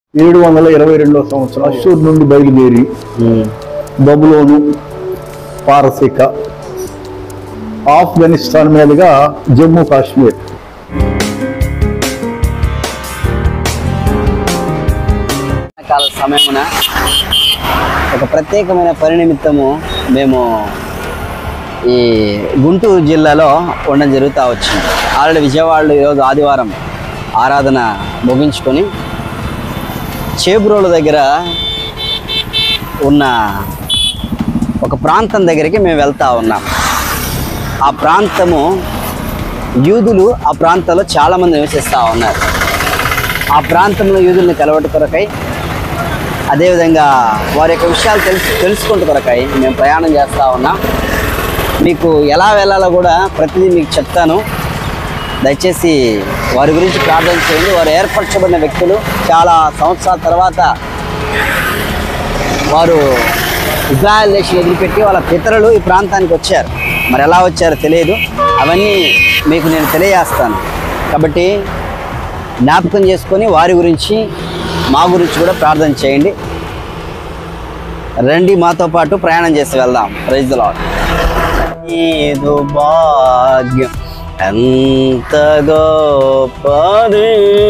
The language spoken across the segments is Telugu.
ఏడు వందల ఇరవై రెండవ సంవత్సరం అశూర్ నుండి బయలుదేరి బబులోను పారసీక ఆఫ్ఘనిస్తాన్ మీదుగా జమ్మూ కాశ్మీర్ కాల సమయమున ఒక ప్రత్యేకమైన పని నిమిత్తము మేము ఈ గుంటూరు జిల్లాలో ఉండడం జరుగుతూ వచ్చింది ఆల్రెడీ విజయవాడలో ఈరోజు ఆదివారం ఆరాధన ముగించుకొని చేబ్రోలు దగ్గర ఉన్న ఒక ప్రాంతం దగ్గరికి మేము వెళ్తా ఉన్నాం ఆ ప్రాంతము యూదులు ఆ ప్రాంతంలో చాలామంది నివసిస్తూ ఉన్నారు ఆ ప్రాంతంలో యూదుల్ని కలవట కొరకై అదేవిధంగా వారి యొక్క విషయాలు తెలుసు తెలుసుకుంటూ కొరకై మేము ప్రయాణం చేస్తూ ఉన్నాం మీకు ఎలా వెళ్ళాలో కూడా ప్రతిదీ మీకు చెప్తాను దయచేసి వారి గురించి ప్రార్థన చేయండి వారు ఏర్పరచబడిన వ్యక్తులు చాలా సంవత్సరాల తర్వాత వారు ఇజ్రాయెల్ దేశం వదిలిపెట్టి వాళ్ళ పితరులు ఈ ప్రాంతానికి వచ్చారు మరి ఎలా వచ్చారో తెలియదు అవన్నీ మీకు నేను తెలియజేస్తాను కాబట్టి జ్ఞాపకం చేసుకొని వారి గురించి మా గురించి కూడా ప్రార్థన చేయండి రండి మాతో పాటు ప్రయాణం చేసి వెళ్దాం ప్రైజ్ లాడ్ ఏదో భాగ్యం ఎంత గొప్పది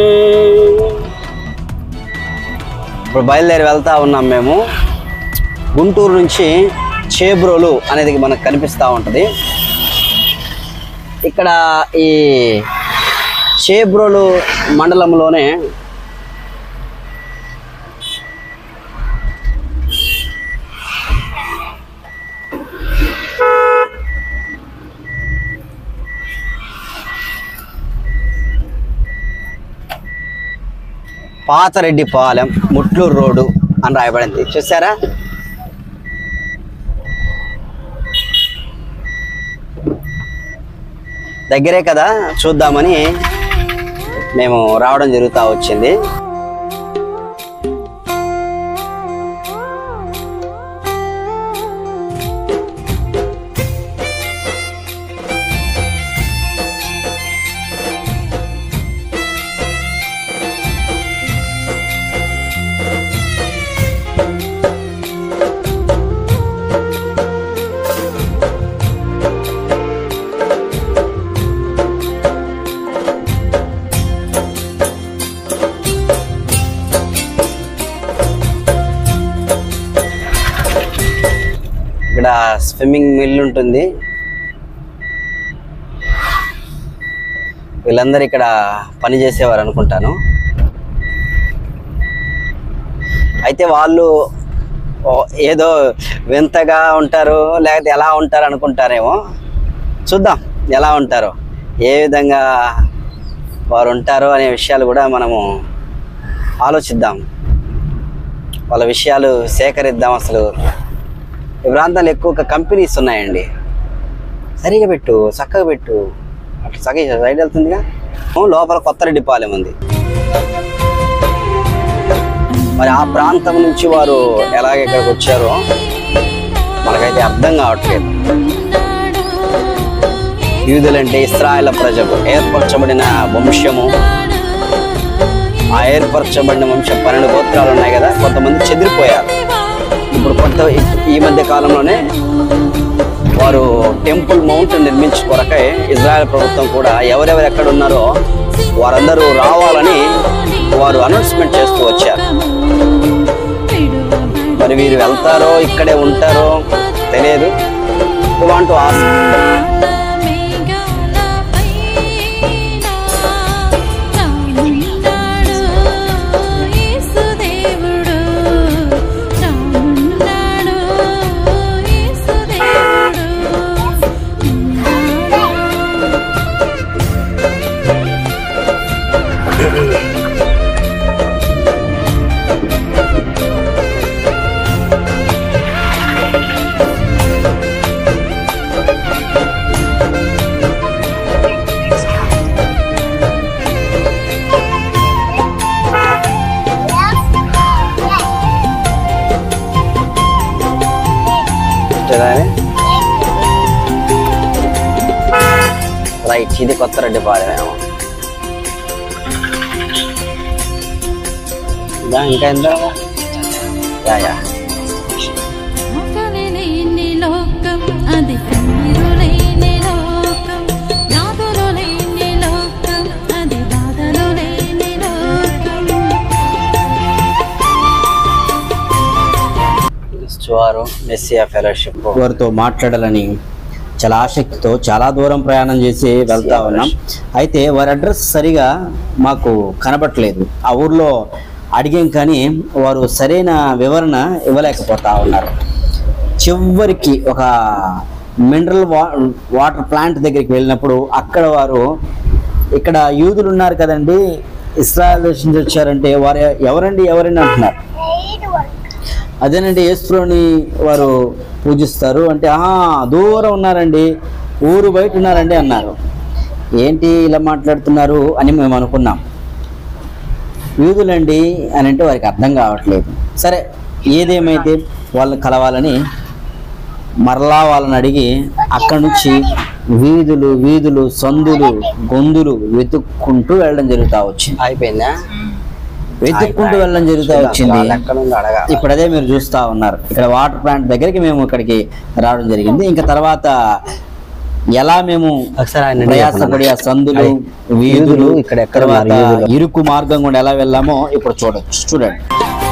ఇప్పుడు బయలుదేరి వెళ్తా ఉన్నాం మేము గుంటూరు నుంచి చేబ్రోలు అనేది మనకు కనిపిస్తూ ఉంటుంది ఇక్కడ ఈ చేబ్రోలు మండలంలోనే పాతరెడ్డిపాలెం ముట్లూరు రోడ్డు అని రాయబడింది చూసారా దగ్గరే కదా చూద్దామని మేము రావడం జరుగుతూ వచ్చింది ఇక్కడ స్విమ్మింగ్ మిల్ ఉంటుంది వీళ్ళందరూ ఇక్కడ పని చేసేవారు అనుకుంటాను అయితే వాళ్ళు ఓ ఏదో వింతగా ఉంటారు లేకపోతే ఎలా ఉంటారు అనుకుంటారేమో చూద్దాం ఎలా ఉంటారో ఏ విధంగా వారు ఉంటారో అనే విషయాలు కూడా మనము ఆలోచిద్దాం వాళ్ళ విషయాలు సేకరిద్దాం అసలు ఈ ప్రాంతాల్లో ఎక్కువ కంపెనీస్ ఉన్నాయండి సరిగా పెట్టు చక్కగా పెట్టు అట్లా చక్కగా రైడ్ వెళ్తుందిగా ఓ, లోపల కొత్త రెడ్డిపాలెం ఉంది మరి ఆ ప్రాంతం నుంచి వారు ఎలాగ ఇక్కడికి వచ్చారో మనకైతే అర్థం కావట్లేదు యూదులంటే ఇస్రాయల ప్రజలు ఏర్పరచబడిన వంశము ఆ ఏర్పరచబడిన వంశం పన్నెండు గోత్రాలు ఉన్నాయి కదా కొంతమంది చెదిరిపోయారు ఇప్పుడు కొత్త ఈ మధ్య కాలంలోనే వారు టెంపుల్ మౌంట్ నిర్మించు కొరకై ఇజ్రాయెల్ ప్రభుత్వం కూడా ఎవరెవరు ఎక్కడ ఉన్నారో వారందరూ రావాలని వారు అనౌన్స్మెంట్ చేస్తూ వచ్చారు మరి వీరు వెళ్తారో ఇక్కడే ఉంటారో తెలియదు వాంట్ ఆస్క్ రైట్ ఇది కొత్త రెడ్డి పాలెమేమో దా, ఇంకా ఎంత యా యా ఆకలి లేని లోకం అది కన్నీరు లేని లోకం వ్యాధులు లేని లోకం అది బాధలు లేని లోకం వారు మెస్సియా ఫెలోషిప్ వారితో మాట్లాడాలని చాలా ఆసక్తితో చాలా దూరం ప్రయాణం చేసి వెళ్తా ఉన్నాం అయితే వారి అడ్రస్ సరిగా మాకు కనబట్టలేదు ఆ ఊర్లో అడిగాం కానీ వారు సరైన వివరణ ఇవ్వలేకపోతా ఉన్నారు చివరికి ఒక మినరల్ వా వాటర్ ప్లాంట్ దగ్గరికి వెళ్ళినప్పుడు అక్కడ వారు ఇక్కడ యూదులు ఉన్నారు కదండి ఇస్రాయల్ దేశం నుంచి వచ్చారంటే వారు ఎవరండి ఎవరండి అంటున్నారు అదేనండి యేసుప్రోని వారు పూజిస్తారు అంటే ఆహా దూరం ఉన్నారండి ఊరు బయట ఉన్నారండి అన్నారు ఏంటి ఇలా మాట్లాడుతున్నారు అని మేము అనుకున్నాం యూదులండి అని అంటే వారికి అర్థం కావట్లేదు సరే ఏదేమైతే వాళ్ళని కలవాలని మరలా వాళ్ళని అడిగి అక్కడి నుంచి వీధులు వీధులు సందులు గొంతులు వెతుక్కుంటూ వెళ్ళడం జరుగుతా వచ్చింది అయిపోయిందా వెతుక్కుంటూ వెళ్ళడం జరుగుతా వచ్చింది వాళ్ళు ఎక్కడ ఉందో అడగాలి. ఇప్పుడు అదే మీరు చూస్తా ఉన్నారు ఇక్కడ వాటర్ ప్లాంట్ దగ్గరికి మేము ఇక్కడికి రావడం జరిగింది ఇంకా తర్వాత ఎలా మేము ఒకసారి ఆయన ప్రయాసపడి ఆ సందులు వీధులు వీధులు ఇక్కడ ఎక్కడ తర్వాత ఉన్నారు వీధులు? ఇరుకు మార్గం కూడా ఎలా వెళ్ళామో ఇప్పుడు చూడొచ్చు చూడండి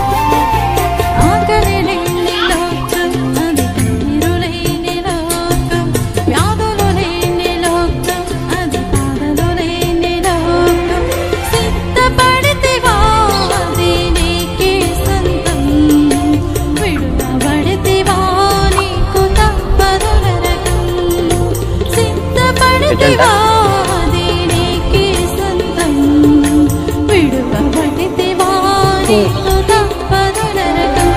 ఆకలి లేని లోకం అది కన్నీరు లేని లోకం వ్యాధులు లేని లోకం అది బాధలు లేని లోకం సిద్ధపడితివా అది నీకే సొంతం విడువబడితివా నీకు తప్పదు నరకం సిద్ధపడితివా అది నీకే సొంతం విడువబడితివా నీకు తప్పదు నరకం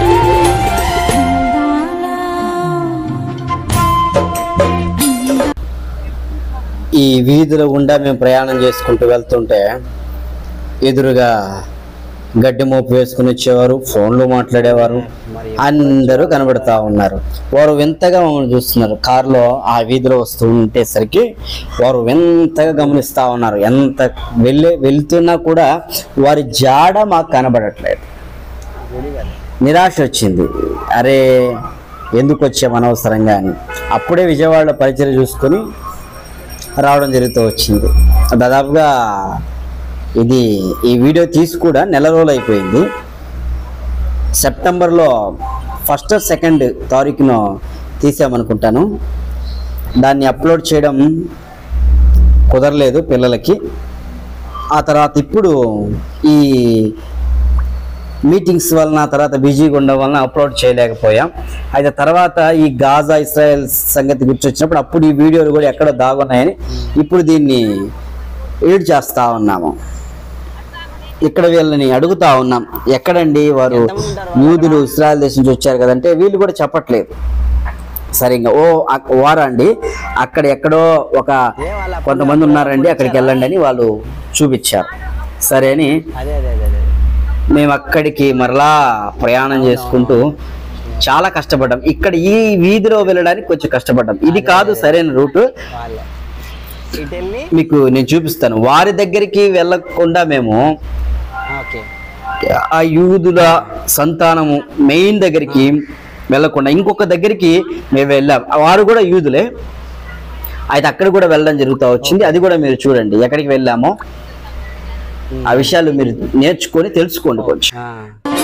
అందాల ఈ వీధుల గుండా మేము ప్రయాణం చేసుకుంటూ వెళ్తుంటే ఎదురుగా గడ్డి మోపు వేసుకుని వచ్చేవారు ఫోన్లు మాట్లాడేవారు అందరూ కనబడతా ఉన్నారు వారు వింతగా మమ్మల్ని చూస్తున్నారు కారులో ఆ వీధిలో వస్తూ ఉండేసరికి వారు వింతగా గమనిస్తా ఉన్నారు ఎంత వెళ్ళే వెళ్తున్నా కూడా వారి జాడ మాకు కనబడట్లేదు నిరాశ వచ్చింది అరే ఎందుకు వచ్చాం అనవసరంగా అని అప్పుడే విజయవాడలో పరిచయం చూసుకొని రావడం జరుగుతూ వచ్చింది దాదాపుగా ఇది ఈ వీడియో తీసి కూడా నెల రోజులు అయిపోయింది సెప్టెంబర్లో ఫస్ట్ సెకండ్ తారీఖున తీసామనుకుంటాను దాన్ని అప్లోడ్ చేయడం కుదరలేదు పిల్లలకి ఆ తర్వాత ఇప్పుడు ఈ మీటింగ్స్ వలన తర్వాత బిజీగా ఉండడం వలన అప్లోడ్ చేయలేకపోయాం అయితే తర్వాత ఈ గాజా ఇస్రాయెల్ సంగతి గుర్తొచ్చినప్పుడు అప్పుడు ఈ వీడియోలు కూడా ఎక్కడ దాగున్నాయని ఇప్పుడు దీన్ని ఎడిట్ చేస్తా ఉన్నాము ఇక్కడ వీళ్ళని అడుగుతా ఉన్నాం ఎక్కడండి వారు యూదులు ఇస్రాయల్ దేశం నుంచి వచ్చారు కదంటే వీళ్ళు కూడా చెప్పట్లేదు సరే ఇంకా ఓ అక్- వారా అండి అక్కడ ఎక్కడో ఒక కొంతమంది ఉన్నారండి అక్కడికి వెళ్ళండి అని వాళ్ళు చూపించారు సరే అని అదే అదే అదే అదే మేము అక్కడికి మరలా ప్రయాణం చేసుకుంటూ చాలా కష్టపడ్డాం ఇక్కడ ఈ వీధిలో వెళ్ళడానికి కొంచెం కష్టపడ్డాం ఇది కాదు సరైన రూట్ వాళ్ళే ఇటు వెళ్ళి మీకు నేను చూపిస్తాను వారి దగ్గరికి వెళ్ళకుండా మేము ఓకే ఆ యూదుల సంతానము మెయిన్ దగ్గరికి వెళ్ళకుండా ఇంకొక దగ్గరికి మేము వెళ్ళాం వారు కూడా యూదులే అయితే అక్కడ కూడా వెళ్ళడం జరుగుతూ వచ్చింది అది కూడా మీరు చూడండి ఎక్కడికి వెళ్ళామో ఆ విషయాలు మీరు నేర్చుకొని తెలుసుకోండి కొంచెం ఆ.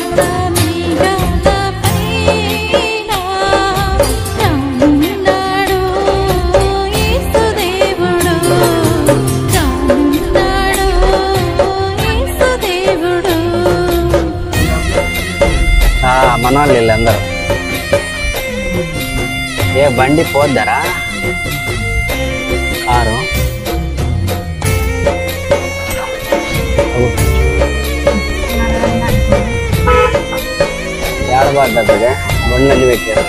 ఆ, మన వాళ్ళు వీళ్ళందరూ ఏ బండి పోద్దరా కారు ఏడబడ్డది ఇదే బండి అన్ని పెట్టారు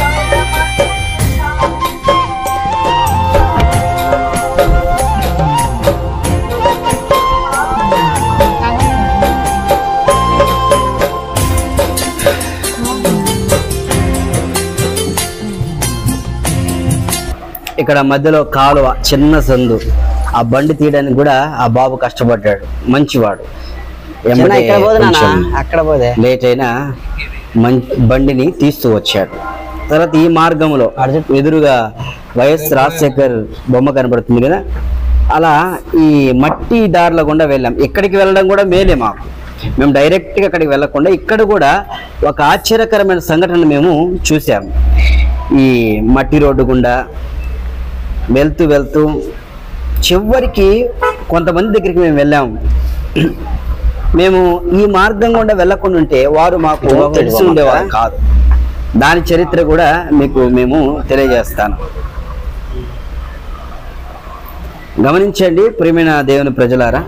ఇక్కడ మధ్యలో కాలువ చిన్న సందు ఆ బండి తీయడానికి కూడా ఆ బాబు కష్టపడ్డాడు మంచివాడు చిన్న ఎంబడే ఇక్కడ పోదు నాన్న కొంచెం అక్కడ పోదే లేట్ అయినా మం బండిని తీస్తూ వచ్చాడు తర్వాత ఈ మార్గంలో ఎదురుగా వైఎస్ రాజశేఖర్ బొమ్మ కనబడుతుంది కదా అలా ఈ మట్టి దారుల గుండా వెళ్ళాం ఇక్కడికి వెళ్ళడం కూడా మేలే మాకు మేము డైరెక్ట్గా అక్కడికి వెళ్ళకుండా ఇక్కడ కూడా ఒక ఆశ్చర్యకరమైన సంఘటన మేము చూసాము ఈ మట్టి రోడ్డు గుండా వెళ్తూ వెళ్తూ చివరికి కొంతమంది దగ్గరికి మేము వెళ్ళాము మేము ఈ మార్గం గుండా వెళ్ళకుండా ఉంటే వారు మాకు ఇదిగో, తెలిసి ఇదిగో ఉండేవారు మాకు. కాదు దాని చరిత్ర కూడా మీకు మేము తెలియజేస్తాను గమనించండి ప్రియమైన దేవుని ప్రజలారా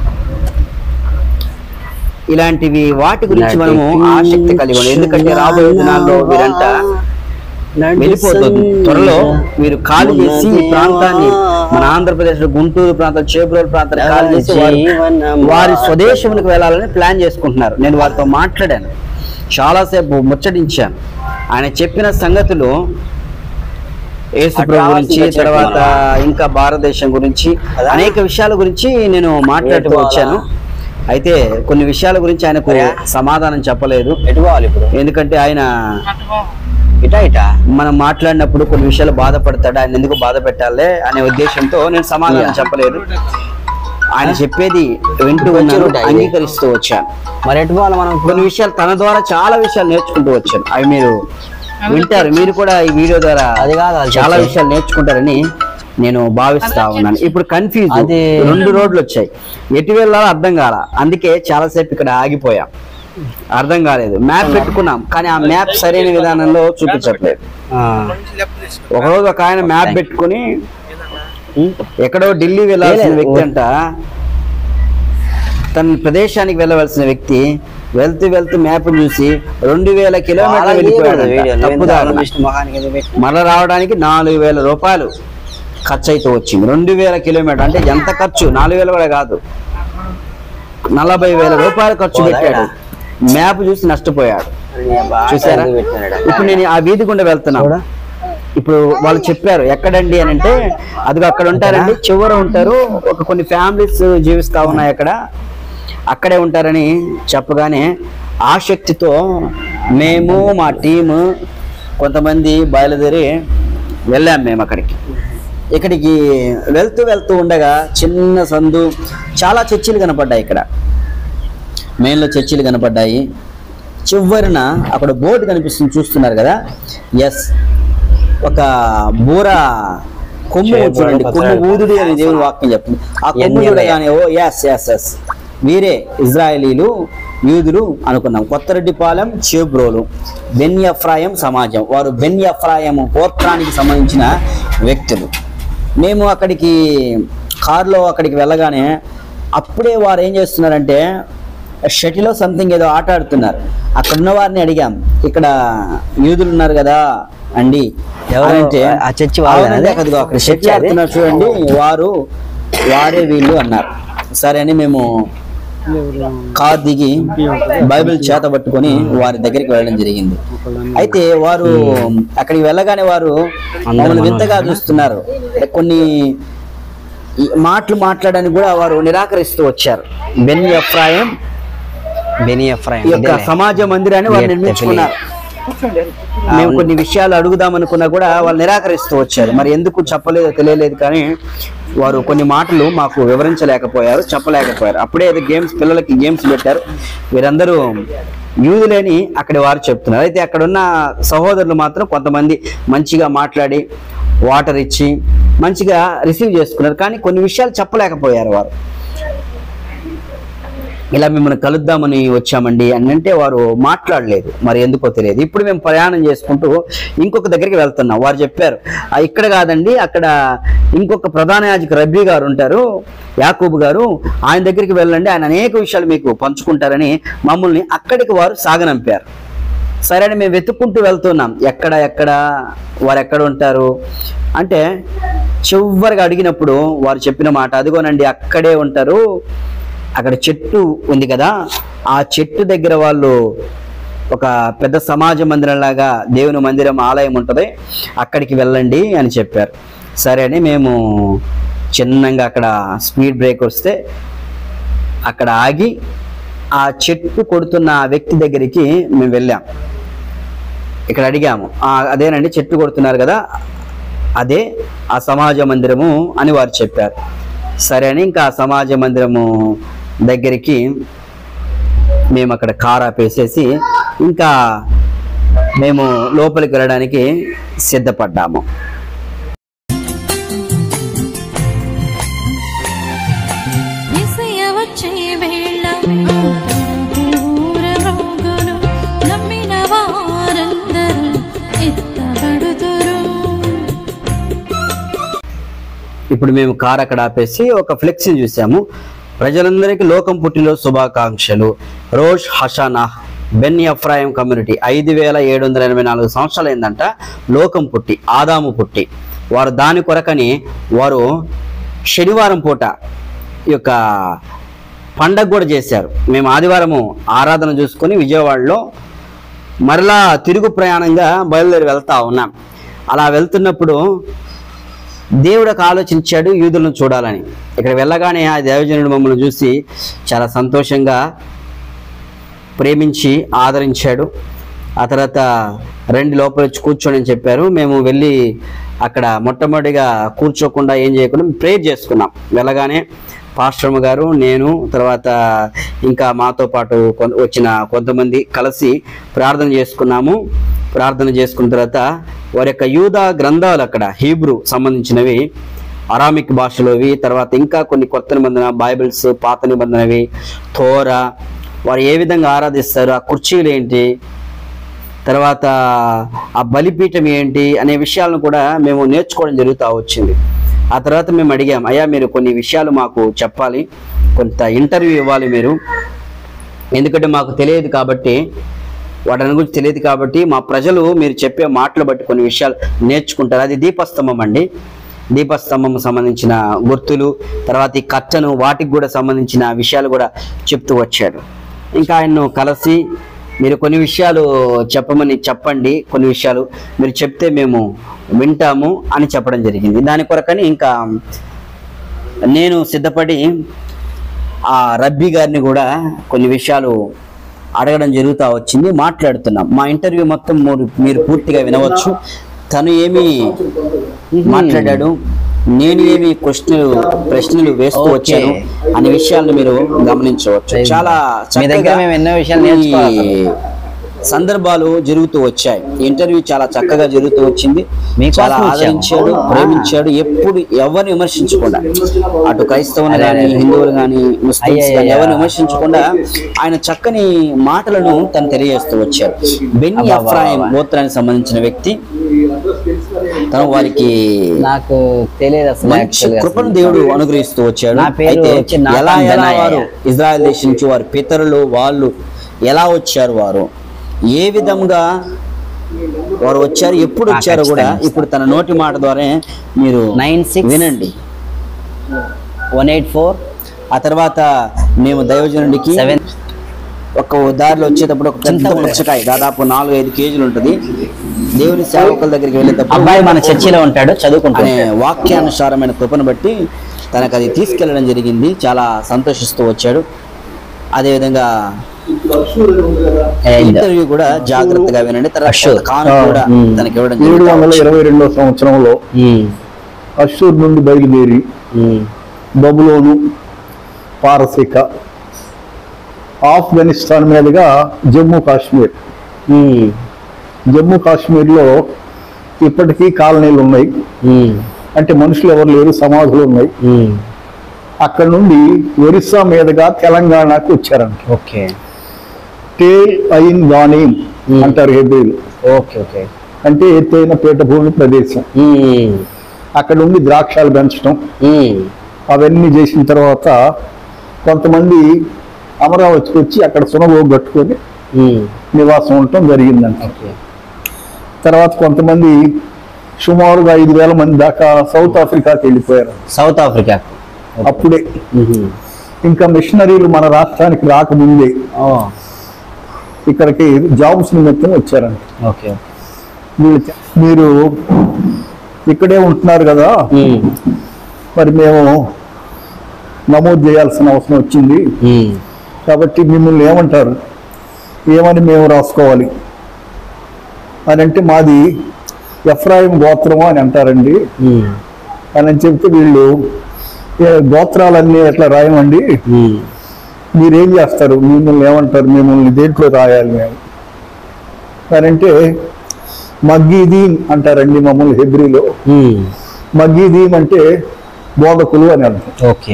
ఇలాంటివి వాటి గురించి మనము ఆసక్తి కలిగి ఉండాలి ఎందుకంటే రాబోయే దినాల్లో వీరంట వెళ్ళిపోతుంది త్వరలో వీరు ఖాళీ చేసి ఈ ప్రాంతాన్ని మన ఆంధ్రప్రదేశ్ లో గుంటూరు ప్రాంతం చేబ్రోలు ప్రాంతాన్ని ఖాళీ చేసి వారు వారి స్వదేశమునికి వెళ్ళాలని ప్లాన్ చేసుకుంటున్నారు నేను వారితో మాట్లాడాను చాలాసేపు ముచ్చటించాను ఆయన చెప్పిన సంగతులు యేసు ప్రభు గురించి రావాల్సిందే తర్వాత చెప్పు ఇంకా భారతదేశం గురించి కదా? అనేక విషయాల గురించి నేను మాట్లాడుతూ ఎటు వచ్చాను అయితే కొన్ని విషయాల గురించి ఆయనకు మరియా? సమాధానం చెప్పలేదు ఎటు పోవాలి ఇప్పుడు ఎందుకంటే ఆయన ఇటా ఇటా మనం మాట్లాడినప్పుడు కొన్ని విషయాలు బాధపడతాడు ఆయన ఎందుకు బాధ పెట్టాలి అనే ఉద్దేశంతో నేను సమాధానం చెప్పలేదు ఆయన చెప్పేది వింటూ ఉన్నాను ఉంటాయి. అంగీకరిస్తూ వచ్చాను మరి ఎటు పోవాలి మనం ఇప్పుడు కొన్ని విషయాలు తన ద్వారా చాలా విషయాలు నేర్చుకుంటూ వచ్చాను అవి మీరు వింటారు మీరు కూడా ఈ వీడియో ద్వారా అది కాదు వాళ్ళు చాలా చెప్పేది. విషయాలు నేర్చుకుంటారని నేను భావిస్తా ఉన్నాను ఇప్పుడు కన్ఫ్యూజ్ అది- రెండు రోడ్లు వచ్చాయి ఎటు వెళ్ళాలో అర్థం కాల అందుకే చాలాసేపు ఇక్కడ ఆగిపోయాం అర్థం కాలేదు మ్యాప్ పెట్టుకున్నాం కానీ ఆ మ్యాప్ సరైన విధానంలో చూపించట్లేదు ఆ, ఒకరోజు ఒక ఆయన మ్యాప్ పెట్టుకుని ఎక్కడో ఢిల్లీ వెళ్ళాల్సిన లేదు. వ్యక్తి అంట తన ప్రదేశానికి వెళ్ళవలసిన వ్యక్తి వెళ్తూ వెళ్తూ మ్యాప్ చూసి రెండు వేల వాళ్ళ కిలోమీటర్లు వీడియో వెళ్ళిపోయాడు తప్పుదారున విష్ణు మొహానికి ఇది పెట్టు. మళ్ళా రావడానికి నాలుగు వేల రూపాయలు ఖర్చు అయితే వచ్చింది రెండు వేల కిలోమీటర్ అంటే ఎంత ఖర్చు నాలుగు వేలు కూడా కాదు నలభై వేల రూపాయలు ఖర్చు పోదా పెట్టాడు మ్యాప్ చూసి నష్టపోయాడు బాగా చూసారా ఇది పెట్టినాడు. ఇప్పుడు నేను ఆ వీధి గుండా వెళ్తున్నా చూడు. ఇప్పుడు వాళ్ళు చెప్పారు ఎక్కడండి అని అంటే అదిగో అక్కడ ఉంటారండి చివర ఉంటారు ఒక కొన్ని ఫ్యామిలీస్ జీవిస్తా ఉన్నాయి అక్కడ అక్కడే ఉంటారని చెప్పగానే ఆసక్తితో మేము మా టీము కొంతమంది బయలుదేరి వెళ్ళాం మేము అక్కడికి ఇక్కడికి వెళ్తూ వెళ్తూ ఉండగా చిన్న సందు చాలా చర్చిలు కనపడ్డాయి ఇక్కడ మెయిన్లో చర్చిలు కనపడ్డాయి చివరిన అక్కడ బోర్డు కనిపిస్తుంది చూస్తున్నారు కదా ఎస్ ఒక బూర కొమ్ము చేయబోయే చూడండి ఒక కొమ్ము సైడ్. ఊదుడి అని దేవుని వాక్యం చెప్తుంది ఆ కొమ్ము ఎన్ని చూడగానే ఓ ఎస్ ఎస్ ఎస్ వీరే ఇజ్రాయేలీలు యూదులు అనుకున్నాం కొత్తరెడ్డిపాలెం చేబ్రోలు బెన్ ఎఫ్రాయం సమాజం వారు బెన్ ఎఫ్రాయం గోత్రానికి సంబంధించిన వ్యక్తులు మేము అక్కడికి కారులో అక్కడికి వెళ్ళగానే అప్పుడే వారు ఏం చేస్తున్నారంటే షటిలో సంథింగ్ ఏదో ఆట ఆడుతున్నారు అక్కడ ఉన్న వారిని అడిగాం ఇక్కడ యూదులు ఉన్నారు కదా అండి ఎవరు? అంటే ఆ చర్చి వాళ్ళేనా అవునండి, అది? అదిగో అక్కడ చర్చి షటిల్ అది? ఆడుతున్నారు చూడండి వారు వారే వీళ్ళు అన్నారు సరే అని మేము కార్ దిగి బైబిల్ చేత పట్టుకొని వారి దగ్గరికి వెళ్ళడం జరిగింది అయితే వారు అక్కడికి వెళ్ళగానే వారు మమ్మల్ని వింతగా చూస్తున్నారు కొన్ని ఈ మాటలు మాట్లాడడానికి కూడా వారు నిరాకరిస్తూ వచ్చారు బెన్ ఎఫ్రాయం బెనీ ఎఫ్రాయిం, ఈ యొక్క ఇదేలే. సమాజ మందిరాన్ని వాళ్ళు ఇదే నిర్మించుకున్నారు మేము కొన్ని విషయాలు అడుగుదాం అనుకున్నా కూడా వాళ్ళు నిరాకరిస్తూ వచ్చారు మరి ఎందుకు చెప్పలేదో తెలియలేదు కానీ వారు కొన్ని మాటలు మాకు వివరించలేకపోయారు చెప్పలేకపోయారు అప్పుడే ఏదో గేమ్స్ పిల్లలకి గేమ్స్ పెట్టారు వీరందరూ యూదులేని అక్కడి వారు చెప్తున్నారు అయితే అక్కడ ఉన్న సహోదరులు మాత్రం కొంతమంది మంచిగా మాట్లాడి వాటర్ ఇచ్చి మంచిగా రిసీవ్ చేసుకున్నారు కానీ కొన్ని విషయాలు చెప్పలేకపోయారు వారు ఇలా మిమ్మల్ని కలుద్దామని వచ్చామండి అని అంటే వారు మాట్లాడలేదు మరి ఎందుకో తెలియదు ఇప్పుడు మేము ప్రయాణం చేసుకుంటూ ఇంకొక దగ్గరికి వెళ్తున్నాం వారు చెప్పారు "ఆ, ఇక్కడ కాదండి అక్కడ ఇంకొక ప్రధాన యాజకు రబ్బీ గారు ఉంటారు యాకూబ్ గారు ఆయన దగ్గరికి వెళ్ళండి ఆయన అనేక విషయాలు మీకు పంచుకుంటారని మమ్మల్ని అక్కడికి వారు సాగనంపారు సరే అని మేము వెతుక్కుంటూ వెళ్తున్నాం ఎక్కడ ఎక్కడ వారు ఎక్కడ ఉంటారు అంటే చివరిగా అడిగినప్పుడు వారు చెప్పిన మాట అదిగోనండి అక్కడే ఉంటారు అక్కడ చెట్టు ఉంది కదా ఆ చెట్టు దగ్గర వాళ్ళు ఒక పెద్ద సమాజ మందిరం లాగా దేవుని మందిరం ఆలయం ఉంటుంది అక్కడికి వెళ్ళండి అని చెప్పారు సరే అని మేము చిన్నగా అక్కడ స్పీడ్ బ్రేక్ వస్తే అక్కడ ఆగి ఆ చెట్టు కొడుతున్న ఆ వ్యక్తి దగ్గరికి మేము వెళ్ళాం ఇక్కడ అడిగాము "ఆ, అదేనండి చెట్టు కొడుతున్నారు కదా అదే ఆ సమాజ మందిరము అని వారు చెప్పారు సరే అని ఇంకా ఆ సమాజ మందిరము దగ్గరికి మేము అక్కడ కార్ ఆపేసేసి ఇంకా మేము లోపలికి వెళ్ళడానికి సిద్ధపడ్డాము విసయ వచ్చే వేళ ఊరమోగును నమ్మిన వారందరూ ఎత్తబడుదురు ఇప్పుడు మేము కార్ అక్కడ ఆపేసి ఒక ఫ్లెక్సీ చూసాము ప్రజలందరికీ లోకం పుట్టిలో శుభాకాంక్షలు Rosh Hashanah Ben Ephraim community ఐదు వేల ఏడు వందల ఎనభై నాలుగు సంవత్సరాలు ఏందంట లోకం పుట్టి ఆదాము పుట్టి వారు దాని కొరకని వారు శనివారం పూట ఈ యొక్క పండగ కూడా చేశారు మేము ఆదివారము ఆరాధన చూసుకొని విజయవాడలో మరలా తిరుగు ప్రయాణంగా బయలుదేరి వెళ్తా ఉన్నాం అలా వెళ్తున్నప్పుడు దేవుడు ఒక ఆలోచించాడు యూదులను చూడాలని ఇక్కడ వెళ్ళగానే ఆ దేవజనుడు మమ్మల్ని చూసి చాలా సంతోషంగా ప్రేమించి ఆదరించాడు ఆ తర్వాత రెండు లోపల వచ్చి కూర్చోండి అని చెప్పారు మేము వెళ్ళి అక్కడ మొట్టమొదటిగా కూర్చోకుండా ఏం చేయకుండా ప్రేర్ చేసుకున్నాం వెళ్ళగానే పాస్టర్మ గారు నేను తర్వాత ఇంకా మాతో పాటు కొం- వచ్చిన కొంతమంది కలిసి ప్రార్థన చేసుకున్నాము ప్రార్థన చేసుకున్న తర్వాత వారి యొక్క యూదా గ్రంథాలు అక్కడ హీబ్రూ సంబంధించినవి అరామిక్ భాషలోవి తర్వాత ఇంకా కొన్ని కొత్త నిబంధన బైబిల్స్ పాత నిబంధనవి థోరా వారు ఏ విధంగా ఆరాధిస్తారు ఆ కుర్చీలు ఏంటి తర్వాత ఆ బలిపీఠం ఏంటి అనే విషయాలను కూడా మేము నేర్చుకోవడం జరుగుతూ వచ్చింది ఆ తర్వాత మేము అడిగాం అయ్యా మీరు కొన్ని విషయాలు మాకు చెప్పాలి కొంత ఇంటర్వ్యూ ఇవ్వాలి మీరు ఎందుకంటే మాకు తెలియదు కాబట్టి వాటి గురించి తెలియదు కాబట్టి మా ప్రజలు మీరు చెప్పే మాటలు బట్టి కొన్ని విషయాలు నేర్చుకుంటారు అది దీపస్తంభం అండి దీపస్తంభం సంబంధించిన గుర్తులు తర్వాత ఈ కట్టను వాటికి కూడా సంబంధించిన విషయాలు కూడా చెప్తూ వచ్చాడు ఇంకా ఆయన్ను కలిసి మీరు కొన్ని విషయాలు చెప్పమని చెప్పండి కొన్ని విషయాలు మీరు చెప్తే మేము వింటాము అని చెప్పడం జరిగింది దాని కొరకని ఇంకా నేను సిద్ధపడి ఆ రబ్బీ గారిని కూడా కొన్ని విషయాలు అడగడం జరుగుతూ వచ్చింది మాట్లాడుతున్నాం మా ఇంటర్వ్యూ మొత్తం మీరు- మీరు పూర్తిగా వినవచ్చు తను ఏమి మాట్లాడాడు నేను ఏమి క్వశ్చన్లు ప్రశ్నలు వేస్తూ ఓకే. వచ్చాను అనే విషయాలను మీరు గమనించవచ్చు చాలా మీ దగ్గర చక్కగా మేము ఎన్నో విషయాలు ఈ నేర్చుకోవాలి సందర్భాలు జరుగుతూ వచ్చాయి ఇంటర్వ్యూ చాలా చక్కగా జరుగుతూ వచ్చింది మీకోసం చాలా వచ్చాము. ఆదరించాడు ఆ. ప్రేమించాడు ఎప్పుడు ఎవరిని విమర్శించకుండా అటు క్రైస్తవులు అదే, కానీ అదే, అదే. హిందువులు కానీ ముస్లిమ్స్ కానీ అయ్యయ్య. ఎవరిని విమర్శించకుండా ఆయన చక్కని మాటలను తను తెలియజేస్తూ వచ్చాడు బెన్ని అబ్బా, అఫ్రాయిం అబ్బా. గోత్రానికి సంబంధించిన వ్యక్తి తను వారికి నాకు తెలియదు అసలు మంచి actually అసలు. కృపను దేవుడు అనుగ్రహిస్తూ వచ్చాడు నా పేరు అయితే వచ్చి నాతాన్ ఎలా ఎలా బెనాయా. వారు ఇజ్రాయెల్ దేశం నుంచి వారి పితరులు వాళ్ళు ఎలా వచ్చారు వారు ఏ విధంగా వారు వచ్చారు ఎప్పుడు ఆ, వచ్చారో కూడా ఖచ్చితంగా. ఇప్పుడు తన నోటి మాట ద్వారా మీరు నైన్ సిక్స్ వినండి వన్ ఎయిట్ ఫోర్ ఆ తర్వాత మేము దైవజనుడికి సెవెన్ ఒక దారిలో వచ్చేటప్పుడు ఒక పెద్ద పుచ్చకాయ దాదాపు నాలుగు ఐదు కేజీలు ఉంటుంది దేవుని సేవకుల దగ్గరికి వెళ్ళేటప్పుడు అబ్బాయి మన చర్చిలో ఉంటాడు చదువుకుంటాడు అనే వాక్యానుసారమైన కృపను బట్టి తనకు అది తీసుకెళ్ళడం జరిగింది చాలా సంతోషిస్తూ వచ్చాడు అదేవిధంగా ఇంటర్వ్యూ కూడా జాగ్రత్తగా వినండి తర్వాత Sure. కాను కూడా Hmm. తనకి ఇవ్వడం ఏడు వందల జరిగింది ఇరవై రెండో సంవత్సరంలో అశ్షూర్ నుండి బయలుదేరి బబులోను పారసీక ఆఫ్ఘనిస్తాన్ మీదుగా జమ్మూ కాశ్మీర్ జమ్మూ కాశ్మీర్లో ఇప్పటికీ కాలనీలు ఉన్నాయి అంటే మనుషులు ఎవరు లేరు సమాధులు ఉన్నాయి అక్కడ నుండి ఒరిస్సా మీదుగా తెలంగాణకు వచ్చారంట ఓకే టేల్ అయిన్ గానీం అంటారు హెబ్రిల్ ఓకే ఓకే అంటే ఎత్తైన పీఠభూమి ప్రదేశం అక్కడ ఉండి ద్రాక్షాలు పెంచడం అవన్నీ చేసిన తర్వాత కొంతమంది అమరావతికి వచ్చి అక్కడ సునగోగు కట్టుకొని నివాసం ఉండటం జరిగిందంట తర్వాత కొంతమంది సుమారుగా ఐదు వేల మంది దాకా సౌత్ ఆఫ్రికాకి వెళ్ళిపోయారు సౌత్ ఆఫ్రికా అప్పుడే ఇంకా మిషనరీలు మన రాష్ట్రానికి రాకముందే ఇక్కడికి జాబ్స్ నిమిత్తం వచ్చారంట ఓకే వీళ్ళు చె- మీరు ఇక్కడే ఉంటున్నారు కదా మరి మేము నమోదు చేయాల్సిన అవసరం వచ్చింది కాబట్టి మిమ్మల్ని ఏమంటారు ఏమని మేము రాసుకోవాలి అని అంటే మాది ఎఫ్రాయిం గోత్రము అని అంటారండి ఉమ్, అని అని చెప్తే వీళ్ళు "ఏ, గోత్రాలన్నీ ఎట్లా రాయమండి ఉమ్, మీరేం చేస్తారు మిమ్మల్ని ఏమంటారు మిమ్మల్ని దేంట్లో రాయాలి మేము అని అంటే మగ్గీదీన్ అంటారండి మమ్మల్ని హెబ్రిలో ఉమ్, మగ్గీదీన్ అంటే బోధకులు అని అర్థం ఓకే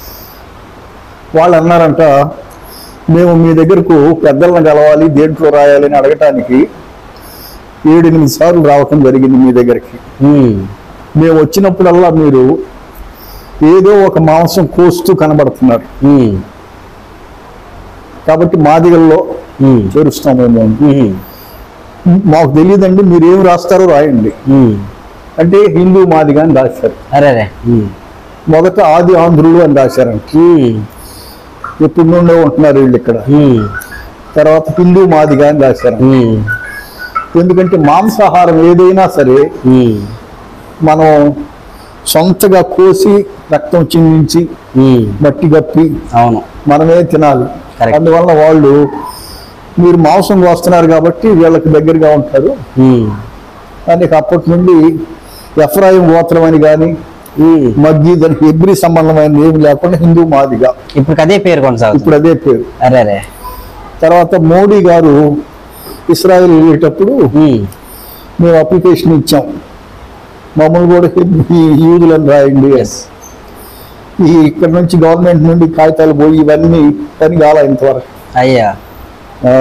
వాళ్ళు అన్నారంట మేము మీ దగ్గరకు పెద్దలను కలవాలి దేంట్లో రాయాలి అని అడగటానికి ఏడెనిమిది సార్లు రావటం జరిగింది మీ దగ్గరికి ఉమ్, మేము వచ్చినప్పుడల్లా మీరు ఏదో ఒక మాంసం కోస్తూ కనబడుతున్నారు ఉమ్, కాబట్టి మాదిగల్లో ఉమ్, చేరుస్తామేమో ఉమ్, మాకు తెలియదండి మీరు ఏం రాస్తారో రాయండి ఉమ్. అంటే హిందూ మాదిగా అని రాశారు అరే అరే ఉమ్, మొదట ఆది ఆంధ్రులు అని రాశారంట ఉమ్, ఎప్పుడు నుండే ఉంటున్నారు వీళ్ళు ఇక్కడ ఉమ్, తర్వాత హిందూ మాదిగా అని రాశారు ఉమ్, ఎందుకంటే మాంసాహారం ఏదైనా సరే ఉమ్, మనం సొంతగా కోసి రక్తం చిందించి ఉమ్. మట్టి గప్పి అవును మనమే తినాలి Correct. అందువల్ల వాళ్ళు మీరు మాంసం కోస్తున్నారు కాబట్టి వీళ్ళకి దగ్గరగా ఉంటారు ఉమ్, అని అప్పటి నుండి ఎఫ్రాయిం గోత్రం అని కానీ ఉమ్. మస్జిద్ అని ఎబ్రి సంబంధమైన ఏమి లేకుండా హిందూ మాదిగా ఇప్పుడు అదే పేరు కొనసాగుతుంది ఇప్పుడు అదే పేరు అరే అరే తర్వాత మోడీ గారు ఇస్రాయల్ వెళ్ళేటప్పుడు ఉమ్, మేము అప్లికేషన్ ఇచ్చాం మమ్మల్ని కూడా ఈ యూదులను రాయండి ఎస్ ఈ ఇక్కడ నుంచి గవర్నమెంట్ నుండి కాగితాలు పోయి ఇవన్నీ పని కాల ఇంతవరకు అయ్యా ఆ,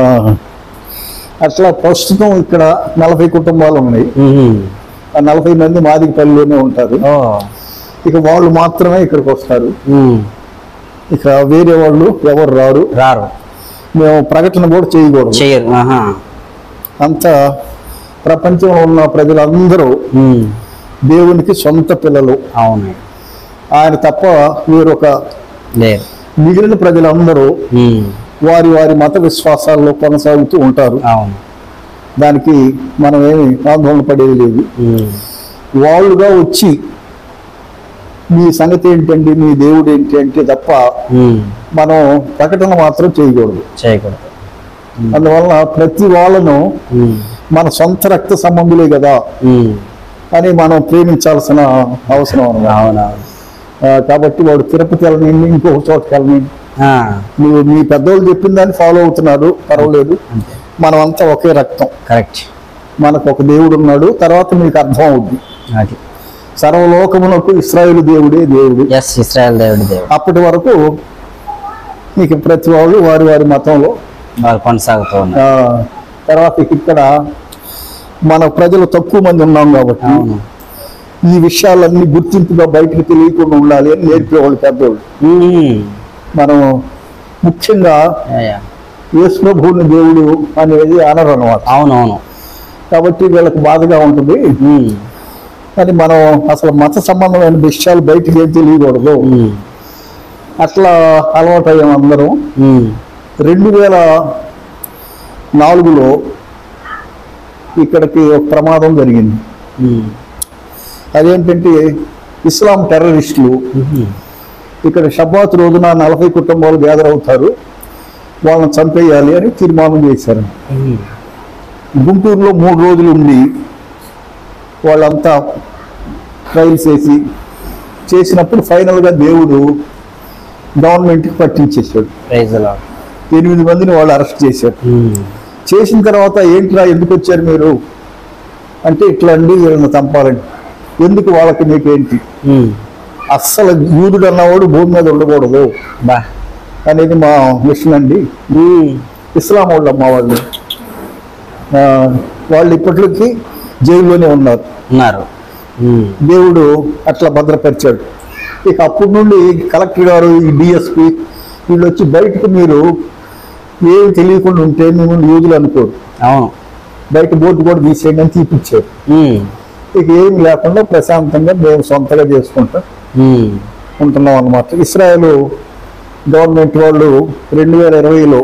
అట్లా ప్రస్తుతం ఇక్కడ నలభై కుటుంబాలు ఉన్నాయి ఉమ్, ఆ నలభై మంది మాదిగపల్లిలోనే ఉంటారు ఓ ఇక వాళ్ళు మాత్రమే ఇక్కడికి వస్తారు ఉమ్, ఇక వేరే వాళ్ళు ఎవరు రారు రారు మేము ప్రకటన కూడా చేయకూడదు చేయరు ఆహా అంత ప్రపంచంలో ఉన్న ప్రజలందరూ ఉమ్, దేవునికి సొంత పిల్లలు అవును ఆయన తప్ప వేరొక లేదు మిగిలిన ప్రజలందరూ ఉమ్, వారి వారి మత విశ్వాసాల్లో కొనసాగుతూ ఉంటారు అవును దానికి మనం ఏమి ఆందోళన పడేది లేదు ఉమ్, వాళ్ళుగా వచ్చి మీ సంగతి ఏంటండి మీ దేవుడు ఏంటి అంటే తప్ప ఉమ్, మనం ప్రకటన మాత్రం చేయకూడదు చేయకూడదు అందువల్ల ప్రతి వాళ్ళను ఉమ్, మన సొంత రక్త సంబంధులే కదా ఉమ్, అని మనం ప్రేమించాల్సిన అవసరం అన్నమాట అవునవును ఆ, కాబట్టి వాడు తిరుపతి వెళ్ళని ఇంకొక చోటకి వెళ్ళని ఆ, నువ్వు మీ పెద్దోళ్ళు చెప్పిన దాన్ని ఫాలో అవుతున్నారు పర్వాలేదు అంతే మనం అంతా ఒకే రక్తం కరెక్ట్ మనకు ఒక దేవుడు ఉన్నాడు తర్వాత మీకు అర్థం అవుద్ది అది సర్వలోకమునకు ఇస్రాయేలు దేవుడే దేవుడు ఎస్ ఇస్రాయల్ దేవుడి దేవుడు అప్పటి వరకు మీకు ప్రతి వాళ్ళు వారి వారి మతంలో వారు కొనసాగుతూ ఉన్నారు ఆ, తర్వాత ఇక్కడ మన ప్రజలు తక్కువ మంది ఉన్నాం కాబట్టి అవును ఈ విషయాలన్నీ గుర్తింపుగా బయటకు తెలియకుండా ఉండాలి అని నేర్పేవాళ్ళు పెద్దోళ్ళు ఉమ్, మనం ముఖ్యంగా అయ్యా. యేసు ప్రభువుని దేవుడు అనేది అనరు అనమాట అవునవును కాబట్టి వీళ్ళకి బాధగా ఉంటుంది ఉమ్, కానీ మనం అసలు మత సంబంధమైన విషయాలు బయటికి ఏం తెలియకూడదు ఉమ్, అట్లా అలవాటయ్యాం అందరం ఉమ్, రెండు వేల నాలుగులో ఇక్కడికి ఒక ప్రమాదం జరిగింది ఉమ్, అదేంటంటే ఇస్లాం టెర్రరిస్టులు ఉమ్, ఇక్కడ షబ్బాత్ రోజున నలభై కుటుంబాలు గ్యాదర్ అవుతారు వాళ్ళని చంపేయాలి అని తీర్మానం చేశారు ఉమ్, గుంటూరులో మూడు రోజులు ఉండి వాళ్ళంతా ట్రయల్స్ చేసి చేసినప్పుడు ఫైనల్గా దేవుడు గవర్నమెంట్కి పట్టించేశాడు praise the Lord. ఎనిమిది మందిని వాళ్ళు అరెస్ట్ చేశారు ఉమ్, చేసిన తర్వాత ఏంట్రా ఎందుకు వచ్చారు మీరు అంటే ఇట్లా అండి వీళ్ళని చంపాలండి ఎందుకు వాళ్ళకి మీకేంటి ఉమ్, అస్సలు యూదుడు అన్నవాడు భూమి మీద ఉండకూడదు బా అనేది మా మిషన్ అండి ఉమ్, ఇస్లాం వాళ్ళు అమ్మ వాళ్ళు ఆ, వాళ్ళు ఇప్పటికి జైల్లోనే ఉన్నారు ఉన్నారు ఉమ్, దేవుడు అట్లా భద్రపరిచాడు ఇక అప్పటి నుండి కలెక్టర్ గారు ఈ డిఎస్పి వీళ్ళు వచ్చి బయటకు మీరు ఏమి తెలియకుండా ఉంటే మిమ్మల్ని యూదులు అనుకోరు అవును బయట బోర్డు కూడా తీసేయండి అని తీపిచ్చారు ఉమ్, ఇక ఏమి లేకుండా ప్రశాంతంగా మేము సొంతగా చేసుకుంటాం ఉమ్, ఉంటున్నాం అన్నమాట ఇస్రాయేల్ గవర్నమెంట్ వాళ్ళు రెండు వేల ఇరవైలో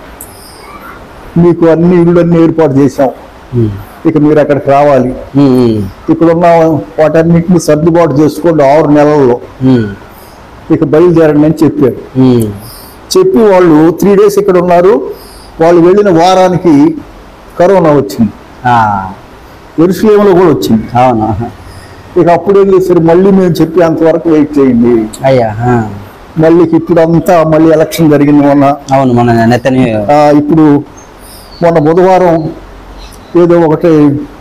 మీకు అన్ని ఇళ్ళన్నీ ఏర్పాటు చేశాం ఉమ్, ఇక మీరు అక్కడికి రావాలి ఉమ్, ఉమ్, ఇక్కడున్న వాటన్నిటిని సర్దుబాటు చేసుకోండి ఆరు నెలల్లో ఉమ్, ఇక బయలుదేరండి అని చెప్పారు ఉమ్, చెప్పి వాళ్ళు త్రీ డేస్ ఇక్కడ ఉన్నారు వాళ్ళు వెళ్ళిన వారానికి కరోనా వచ్చింది ఆ, ఎరుసలేములో కూడా వచ్చింది అవును ఇక అప్పుడు ఏం చేశారు మళ్ళీ మేము చెప్పి అంతవరకు వెయిట్ చేయండి అయ్యా ఆ, మళ్ళీ ఇప్పుడు అంతా మళ్ళీ ఎలక్షన్ జరిగింది మొన్న అవును మన నెతని ఆ, ఇప్పుడు మొన్న బుధవారం ఏదో ఒకటి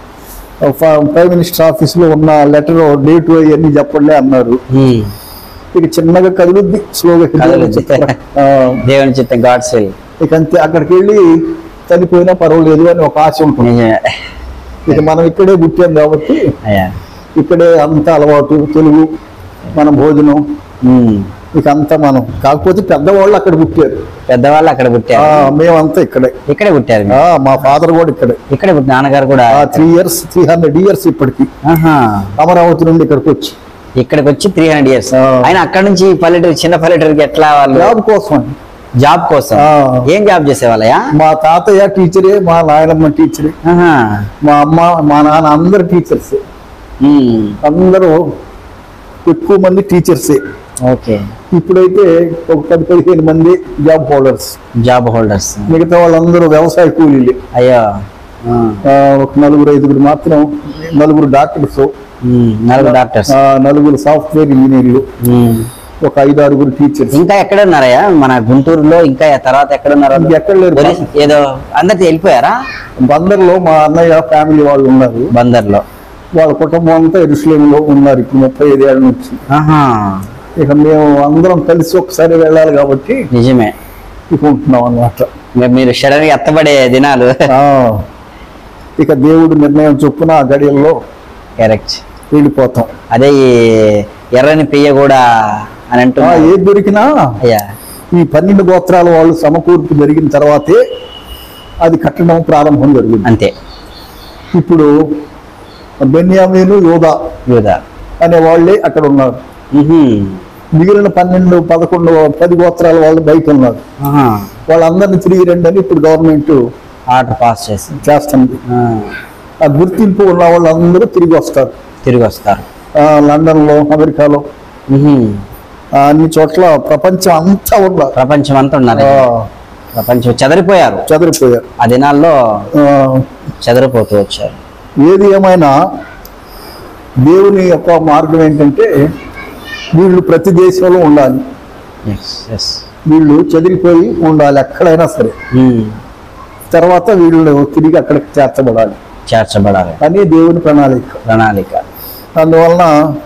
ఫ- ప్రైమ్ మినిస్టర్ ఆఫీస్లో ఉన్న లెటర్ డేట్ అవన్నీ చెప్పండి అన్నారు ఇక చిన్నగా కదులుద్ది స్లోగా కదులుద్ది. ఆ, దేవుని చిత్తం గాడ్స్ విల్ ఇక అంతే అక్కడికి వెళ్ళి చనిపోయినా పర్వాలేదు అని ఒక ఆశ ఉంటుంది నిజమే ఇక మనం ఇక్కడే పుట్టాం కాబట్టి అయ్యా ఇక్కడే అంత అలవాటు తెలుగు మన భోజనం ఉమ్. ఇక అంతా మనం కాకపోతే పెద్దవాళ్ళు అక్కడ పుట్టారు పెద్దవాళ్ళు అక్కడ ఆ, పుట్టారు మేమంతా ఇక్కడే ఇక్కడే పుట్టారు మీరు. ఆ, మా ఫాదర్ కూడా ఇక్కడే ఇక్కడే పుట్టి నాన్నగారు కూడా three years three hundred years ఇప్పటికి ఆహా. అమరావతి నుండి ఇక్కడికి వచ్చి ఇక్కడికి వచ్చి త్రీ హండ్రెడ్ ఇయర్స్ ఆ. ఆయన అక్కడ నుంచి పల్లెటూరు చిన్న పల్లెటూరుకి ఎట్లా వాళ్ళు జాబ్ కోసం అని. జాబ్ కోసం ఆ. ఏం జాబ్ చేసేవాళ్ళయా మా తాతయ్య టీచరే మా నాయనమ్మ టీచరే ఆహా. మా అమ్మ మా నాన్న అందరు టీచర్స్ ఉమ్. అందరూ ఎక్కువ మంది టీచర్సే ఓకే ఇప్పుడైతే ఒక పది పదిహేను మంది జాబ్ హోల్డర్స్ జాబ్ హోల్డర్స్ మిగతా వాళ్ళందరూ వ్యవసాయ కూలీలే అయ్యో ఆ. ఆ, ఒక నలుగురు ఐదుగురు మాత్రం నలుగురు డాక్టర్స్ ఉమ్. నలుగురు డాక్టర్స్ నలుగురు సాఫ్ట్వేర్ ఇంజనీర్లు ఉమ్. ఒక ఐదు ఆరుగురు టీచర్స్ ఇంకా ఎక్కడ ఉన్నారయ్యా మన గుంటూరులో ఇంకా తర్వాత ఎక్కడ ఉన్నారు వాళ్ళు? ఎక్కడ లేరు ఒరిస్- ఏదో అందరితో వెళ్ళిపోయారా బందర్లో మా అన్నయ్య ఫ్యామిలీ వాళ్ళు ఉన్నారు బందర్లో వాళ్ళ కుటుంబం అంతా ఎరుసలేములో ఉన్నారు ఇప్పుడు ముప్పై ఐదు ఏళ్ళ నుంచి ఆహా ఇక మేము అందరం కలిసి ఒకసారి వెళ్ళాలి కాబట్టి నిజమే ఇక ఉంటున్నాం అన్నమాట ఇంకా మీరు సడన్ గా ఎత్తబడే దినాలు ఆ, ఇక దేవుడు నిర్ణయం చొప్పున ఆ గడియల్లో కరెక్ట్ వెళ్ళిపోతాం అదే ఈ ఎర్రని పెయ్య కూడా అని ఆ, అంటున్నారు ఏది దొరికినా అయ్యా ఈ పన్నెండు గోత్రాల వాళ్ళు సమకూర్పు జరిగిన తర్వాతే అది కట్టడం ప్రారంభం జరిగింది అంతే ఇప్పుడు బెన్యామీను యోధా యూదా అనే వాళ్ళే అక్కడ ఉన్నారు మ్హూ. మిగిలిన పన్నెండు పదకొండు పది గోత్రాల వాళ్ళు బయట ఉన్నారు ఆహా. వాళ్ళందరినీ తిరిగి రండి అని ఇప్పుడు గవర్నమెంట్ ఆర్డర్ పాస్ చేసి చేస్తుంది ఆ, ఆ గుర్తింపు ఉన్న వాళ్ళందరూ తిరిగి వస్తారు తిరిగి వస్తారు ఆ, లండన్లో అమెరికాలో మ్హూ. ఆ, అన్ని చోట్ల ప్రపంచం అంతా ఉన్నారు ప్రపంచం అంతా ఉన్నారు ఆ, ప్రపంచం చెదరిపోయారు చెదిరిపోయారు ఆ దినాల్లో ఆ, చెదరిపోతూ వచ్చారు ఏది ఏమైనా దేవుని యొక్క మార్గం ఏంటంటే వీళ్ళు ప్రతి దేశంలో ఉండాలి ఎస్ ఎస్ వీళ్ళు చెదిరిపోయి ఉండాలి ఎక్కడైనా సరే తర్వాత వీళ్ళు తిరిగి అక్కడికి చేర్చబడాలి చేర్చబడాలి అని దేవుని ప్రణాళిక ప్రణాళిక అందువలన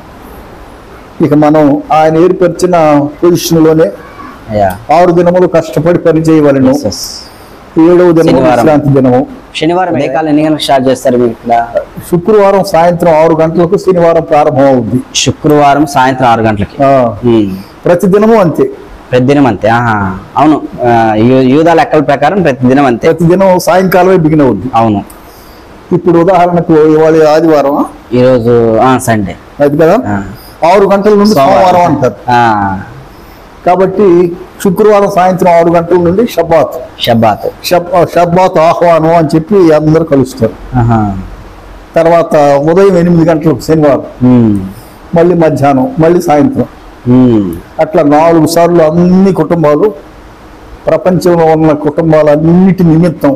ఇక మనం ఆయన ఏర్పరిచిన పొజిషన్లోనే అయ్యా ఆరు దినములు కష్టపడి పని చేయవలను Yes, yes. ఏడవ దినము శనివారం. విశ్రాంతి దినము శనివారం ఏ కాలం ఎన్ని గంటలకు స్టార్ట్ చేస్తారు మీరు ఇక్కడ శుక్రవారం సాయంత్రం ఆరు గంటలకు శనివారం ప్రారంభం అవుద్ది శుక్రవారం సాయంత్రం ఆరు గంటలకి ఆ, ఉమ్. ప్రతి దినము అంతే ప్రతి దినం అంతే ఆహా అవును ఆ, యూ- యూదా లెక్కల ప్రకారం ప్రతి దినం అంతే ప్రతి దినం సాయంకాలమే బిగిన అవుద్ది అవును ఇప్పుడు ఉదాహరణకు ఇవాళ ఆదివారం ఈరోజు ఆ, సండే అది కదా ఆ. ఆరు గంటల నుండి సోమవారం అంటారు ఆ, కాబట్టి శుక్రవారం సాయంత్రం ఆరు గంటల నుండి షబ్బాత్ షబ్బాత్ షబ్ షబ్బాత్ ఆహ్వానం అని చెప్పి అందరూ కలుస్తారు ఆహా. తర్వాత ఉదయం ఎనిమిది గంటలకు శనివారం ఉమ్. మళ్ళీ మధ్యాహ్నం మళ్ళీ సాయంత్రం ఉమ్. అట్లా నాలుగు సార్లు అన్ని కుటుంబాలు ప్రపంచంలో ఉన్న కుటుంబాలన్నిటి నిమిత్తం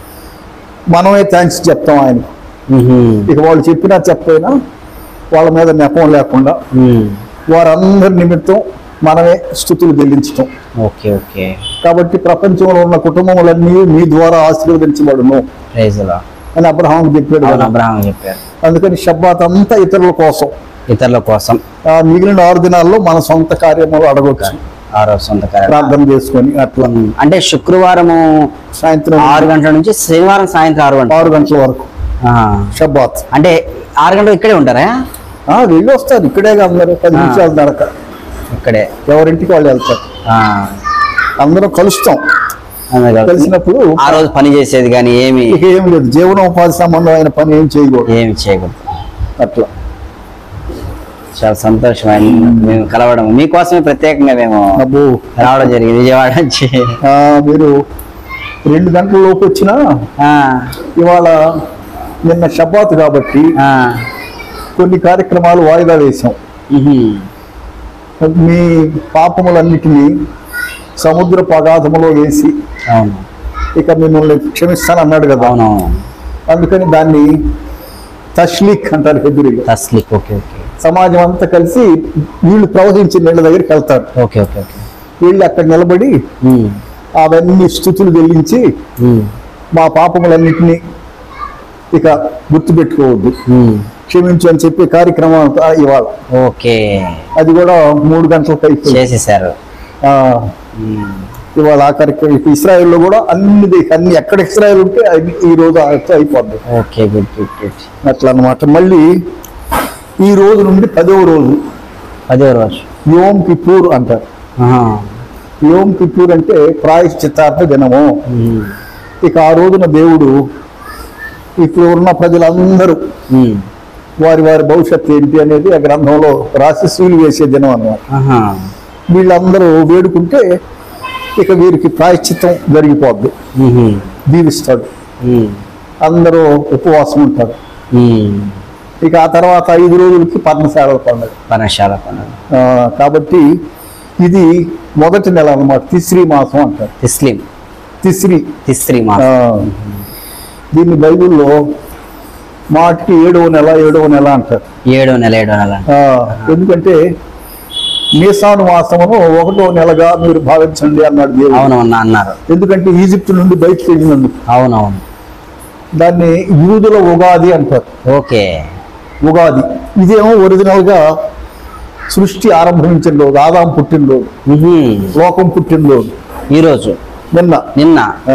మనమే థ్యాంక్స్ చెప్తాం ఆయన ఉహు. ఇక వాళ్ళు చెప్పినా చెప్పైనా వాళ్ళ మీద నెపం లేకుండా ఉమ్. వారందరి నిమిత్తం మనమే స్థుతులు చెల్లించటం ఓకే ఓకే కాబట్టి ప్రపంచంలో ఉన్న కుటుంబములన్నీ మీ ద్వారా ఆశీర్వదించబడును ప్రైజ్ లా. అని అబ్రహాం చెప్పాడు అవును కదా అబ్రహాం చెప్పారు అందుకని షబ్బాత్ అంతా ఇతరుల కోసం ఇతరుల కోసం ఆ మిగిలిన ఆరు దినాల్లో మన సొంత కార్యములు అడగొచ్చు ఆరో సొంత కార్యం. ప్రార్థన చేసుకొని అట్లా ఉమ్. అంటే శుక్రవారము సాయంత్రం ఆరు గంటల నుంచి శనివారం సాయంత్రం ఆరు గంటల ఆరు గంటల వరకు షబ్బాత్ అంటే ఆరు గంటలు ఇక్కడే ఉంటారా ఆ, వెళ్ళి వస్తారు ఇక్కడే అందరూ పది ఆ. నిమిషాలు నడక ఇక్కడే ఎవరింటికి వాళ్ళు వెళ్తారు ఆ. అందరం కలుస్తాం అందుకే కలిసినప్పుడు ఆ రోజు పని చేసేది కానీ ఏమి ఇక ఏం లేదు జీవనోపాధి సంబంధమైన పని ఏం చేయకూడదు ఏమి చేయకూడదు అట్లా చాలా సంతోషమైన మేము కలవడం మీకోసమే ప్రత్యేకంగా మేము అబ్బో రావడం జరిగింది విజయవాడ నుంచి ఆ, మీరు రెండు గంటల లోపు వచ్చినా ఆ, ఇవాళ నిన్న షబ్బాత్ కాబట్టి ఆ, కొన్ని కార్యక్రమాలు వాయిదా వేశాం ఉహు, మీ పాపములన్నిటినీ సముద్ర పగాధములో వేసి అవును ఇక మిమ్మల్ని క్షమిస్తాను అన్నాడు కదా అవునవును అందుకని దాన్ని తస్లీక్ అంటారు హెబ్రిలో తస్లిక్ ఓకే ఓకే సమాజం అంతా కలిసి వీళ్ళు ప్రవహించిన నీళ్ళ దగ్గరికి వెళ్తారు ఓకే ఓకే ఓకే వీళ్ళు అక్కడ నిలబడి ఉమ్, అవన్నీ స్థుతులు చెల్లించి ఉమ్, మా పాపములన్నింటినీ ఇక గుర్తుపెట్టుకోవద్దు ఉమ్. క్షమించు అని చెప్పే కార్యక్రమం అంతా ఇవాళ ఓకే అది కూడా మూడు గంటలకు అయిపోయింది చేసేసారు ఆ, ఉమ్, ఇవాళ ఆ కార్యక్రమం ఇప్పుడు ఇస్రాయల్లో కూడా అన్ని దే- అన్ని ఎక్కడ ఇస్రాయల్ ఉంటే అవి ఈ రోజు అంతా అయిపోద్ది ఓకే గుడ్ గుడ్ గుడ్ అట్లా అన్నమాట మళ్ళీ ఈ రోజు నుండి పదవ రోజు పదో రోజు యోమ్ కిపూర్ అంటారు ఆహా. యోమ్ కిపూర్ అంటే ప్రాయశ్చిత్తార్థ దినము ఉమ్, ఇక ఆ రోజున దేవుడు ఇప్పుడు ఉన్న ప్రజలందరూ ఉమ్, వారి వారి భవిష్యత్తు ఏంటి అనేది ఆ గ్రంథంలో రాసి సీలు వేసే దినం అన్నమాట ఆహా. వీళ్ళందరూ వేడుకుంటే ఇక వీరికి ప్రాయశ్చిత్తం జరిగిపోద్ది ఉహు, దీవిస్తాడు ఉమ్, అందరూ ఉపవాసం ఉంటారు ఉమ్. ఇక ఆ తర్వాత ఐదు రోజులకి పర్ణశాలల పండుగ పర్ణశాల పండుగ ఆ, కాబట్టి ఇది మొదటి నెల అన్నమాట తిస్రీ మాసం అంటారు తిస్లిం తిస్రీ తిస్త్రీ ఆ, మాసం దీన్ని బైబిల్లో మాటికి ఏడవ నెల ఏడవ నెల అంటారు ఏడో నెల ఏడో నెల ఆ, ఎందుకంటే నీసాను మాసమును ఒకటో నెలగా మీరు భావించండి అన్నాడు దేవుడు అవును అన్న అన్నారు ఎందుకంటే ఈజిప్ట్ నుండి బయటకు వెళ్ళినందుకు అవునవును దాన్ని యూదుల ఉగాది అంటారు ఓకే ఉగాది ఇదేమో ఒరిజినల్ గా సృష్టి ఆరంభించిన రోజు ఆదాం పుట్టినరోజు ఉహు. లోకం పుట్టినరోజు ఈరోజు నిన్న నిన్న ఆ.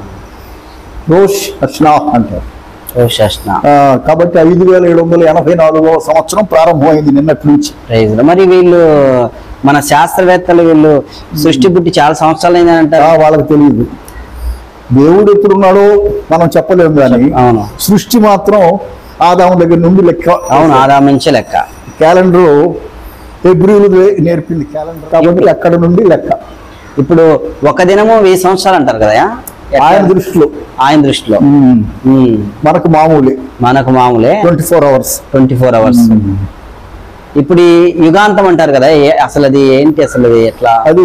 రోష్ అష్నా అంటారు రోషష్ణ ఆ, కాబట్టి ఐదు వేల ఏడు వందల ఎనభై నాలుగవ సంవత్సరం ప్రారంభమైంది నిన్నటి నుంచి ప్రైజ్ లో. మరి వీళ్ళు మన శాస్త్రవేత్తలు వీళ్ళు సృష్టి పుట్టి చాలా సంవత్సరాలు అయిందని ఆ, అంటారు వాళ్ళకి తెలియదు దేవుడు ఎప్పుడున్నాడో మనం చెప్పలేము కానీ అవును సృష్టి మాత్రం ఆదాము దగ్గర నుండి లెక్క అవును ఆదా నుంచి లెక్క క్యాలెండర్ ఫిబ్రవరి నేర్పింది క్యాలెండర్ కాబట్టి అక్కడ నుండి లెక్క ఇప్పుడు ఒక దినము వెయ్యి సంవత్సరాలు అంటారు కదా ఎట్లా? ఆయన దృష్టిలో ఆయన దృష్టిలో ఉమ్, ఉమ్. మనకు మామూలే మనకు మామూలే twenty four hours twenty four hours ఇప్పుడు ఈ యుగాంతం అంటారు కదా ఏ- అసలు అది ఏంటి అసలు అది ఎట్లా అది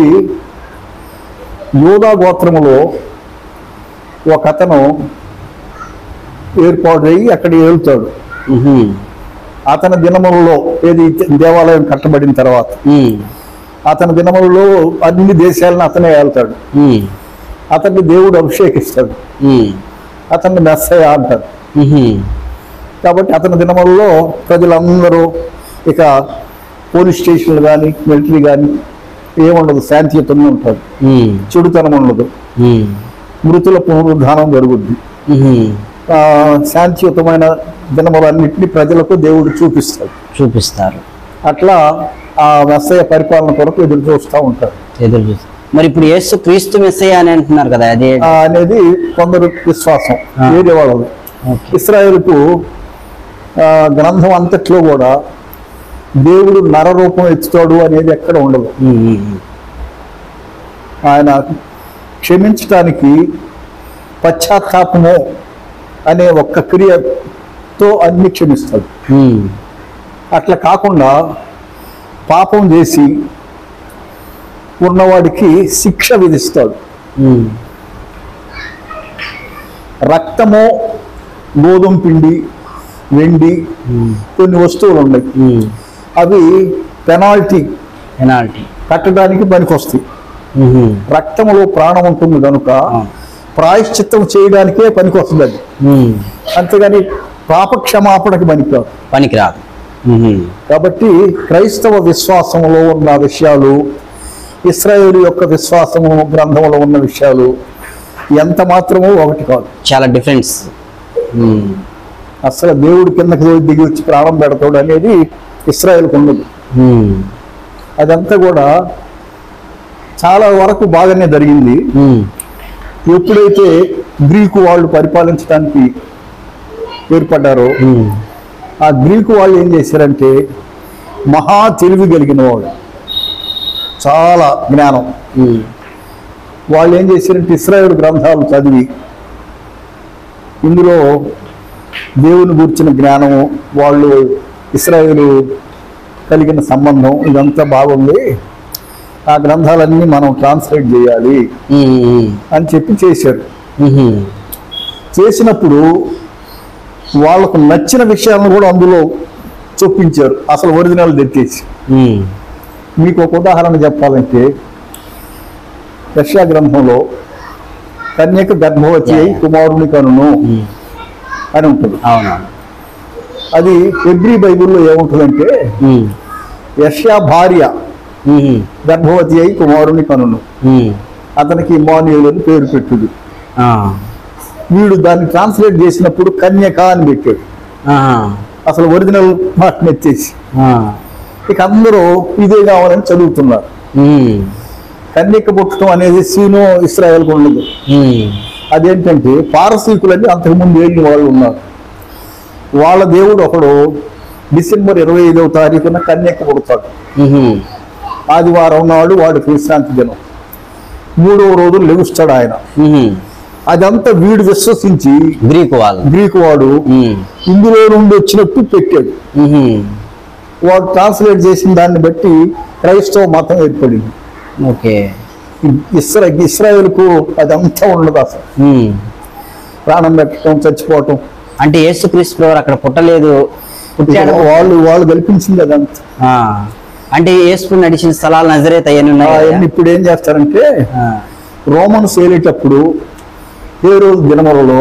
యోధా గోత్రములో ఒక అతను ఏర్పాటు అయ్యి అక్కడ ఏలుతాడు ఉహు. అతని దినములలో ఏది దేవాలయం కట్టబడిన తర్వాత ఉమ్. అతని దినములలో అన్ని దేశాలను అతనే ఏళ్తాడు ఉమ్. అతన్ని దేవుడు అభిషేకిస్తాడు ఉమ్. అతన్ని మెస్సయ అంటారు ఉహు. కాబట్టి అతని దినములలో ప్రజలందరూ ఇక పోలీస్ స్టేషన్లు కానీ మిలిటరీ కానీ ఏముండదు శాంతియుతంగా ఉంటాడు ఉమ్. చెడుతనం ఉండదు ఉమ్. మృతుల పునరుద్ధానం జరుగుద్ది ఉహు. ఆ, శాంతియుతమైన దినములన్నింటినీ ప్రజలకు దేవుడు చూపిస్తాడు చూపిస్తారు అట్లా ఆ మెస్సయ్య పరిపాలన కొరకు ఎదురు చూస్తూ ఉంటారు ఎదురు చూసి మరి ఇప్పుడు యేసు క్రీస్తు మెస్సయ్య అని అంటున్నారు కదా అదే ఆ, అనేది కొందరు విశ్వాసం ఆ. వేరే వాళ్ళది ఓకే. ఇస్రాయేల్కు ఆ, గ్రంథం అంతట్లో కూడా దేవుడు నరరూపం ఎత్తుతాడు అనేది ఎక్కడ ఉండదు ఉమ్. ఉమ్. ఆయన క్షమించటానికి పశ్చాత్తాపము అనే ఒక్క క్రియతో అన్ని క్షమిస్తాడు ఉమ్. అట్లా కాకుండా పాపం చేసి ఉన్నవాడికి శిక్ష విధిస్తాడు ఉమ్. రక్తము గోధుమ పిండి వెండి ఉమ్. కొన్ని వస్తువులు ఉన్నాయి ఉమ్. అవి పెనాల్టీ పెనాల్టీ కట్టడానికి పనికొస్తాయి ఉహు. రక్తములో ప్రాణం ఉంటుంది కనుక అవును. ప్రాయశ్చిత్తం చేయడానికే పనికొస్తుంది అది ఉమ్. అంతేగాని పాప క్షమాపణకి పనికిరాదు పనికిరాదు ఉహు. కాబట్టి క్రైస్తవ విశ్వాసములో ఉన్న విషయాలు ఇస్రాయేల్ యొక్క విశ్వాసము గ్రంథంలో ఉన్న విషయాలు ఎంత మాత్రమో ఒకటి కాదు చాలా డిఫరెన్స్ ఉమ్. అసలు దేవుడి కిందకి దిగి వచ్చి ప్రాణం పెడతాడు అనేది ఇస్రాయేల్కి ఉండదు ఉమ్. అదంతా కూడా చాలా వరకు బాగానే జరిగింది ఉమ్. ఎప్పుడైతే గ్రీకు వాళ్ళు పరిపాలించడానికి ఏర్పడ్డారో ఉమ్. ఆ గ్రీకు వాళ్ళు ఏం చేశారంటే మహా తెలివి కలిగిన వాళ్ళు చాలా జ్ఞానం ఉమ్. వాళ్ళు ఏం చేశారంటే ఇస్రాయేల్ గ్రంథాలు చదివి ఇందులో దేవుని గురించిన జ్ఞానము వాళ్ళు ఇస్రాయేలు కలిగిన సంబంధం ఇదంతా బాగుంది ఆ గ్రంథాలన్నీ మనం ట్రాన్స్లేట్ చేయాలి ఉమ్, అని చెప్పి చేశారు ఉమ్, చేసినప్పుడు వాళ్ళకు నచ్చిన విషయాలను కూడా అందులో చొప్పించారు అసలు ఒరిజినల్ తెచ్చేసి ఉమ్, మీకు ఒక ఉదాహరణ చెప్పాలంటే యశా గ్రంథంలో కన్యక గర్భవతి అయి కుమారుని కనును ఉమ్. అని ఉంటుంది అవునవును అది ఎబ్రి బైబిల్లో ఏముంటుందంటే ఉమ్, యష్యా భార్య ఉమ్, గర్భవతి అయి కుమారుని కనును ఉమ్, అతనికి ఇమానుయేలు అని పేరు పెట్టుడు ఆ, వీడు దాన్ని ట్రాన్స్లేట్ చేసినప్పుడు కన్యక అని పెట్టాడు ఆ, అసలు ఒరిజినల్ మాటను ఎత్తేసి ఆ, ఇక అందరూ ఇదే కావాలని చదువుతున్నారు ఉమ్, కన్యక పుట్టడం అనేది సీనో ఇస్రాయల్కు ఉండదు ఉమ్, అదేంటంటే పారసీకులని అంతకుముందు ఏళ్ళ వాళ్ళు ఉన్నారు వాళ్ళ దేవుడు ఒకడు డిసెంబర్ ఇరవై ఐదవ తారీఖున కన్యక పుడతాడు ఉమ్, ఆదివారం నాడు వాడికి విశ్రాంతి దినం మూడవ రోజు లెగుస్తాడు ఆయన ఉమ్. అదంతా వీడు విశ్వసించి గ్రీకు వాళ్ళు గ్రీకు వాడు ఉమ్, ఇందులో నుండి వచ్చినట్టు పెట్టాడు ఉమ్, వాడు ట్రాన్స్లేట్ చేసిన దాన్ని బట్టి క్రైస్తవ మతం ఏర్పడింది ఓకే ఇస్రా ఇస్రాయేల్కు అదంతా ఉండదు అసలు ఉమ్. ప్రాణం పెట్టడం చచ్చిపోవటం అంటే యేసుక్రీస్తు వారు అక్కడ పుట్టలేదు పుట్టాడు వాళ్ళు వాళ్ళు కల్పించింది అదంతా ఆ, అంటే యేసు నడిచిన స్థలాలు నజరేత్ అవన్నీ ఉన్నాయి కదా? అవన్నీ ఇప్పుడు ఏం చేస్తారంటే ఆ, రోమన్స్ ఏలేటప్పుడు ఏ రోజు దినములలో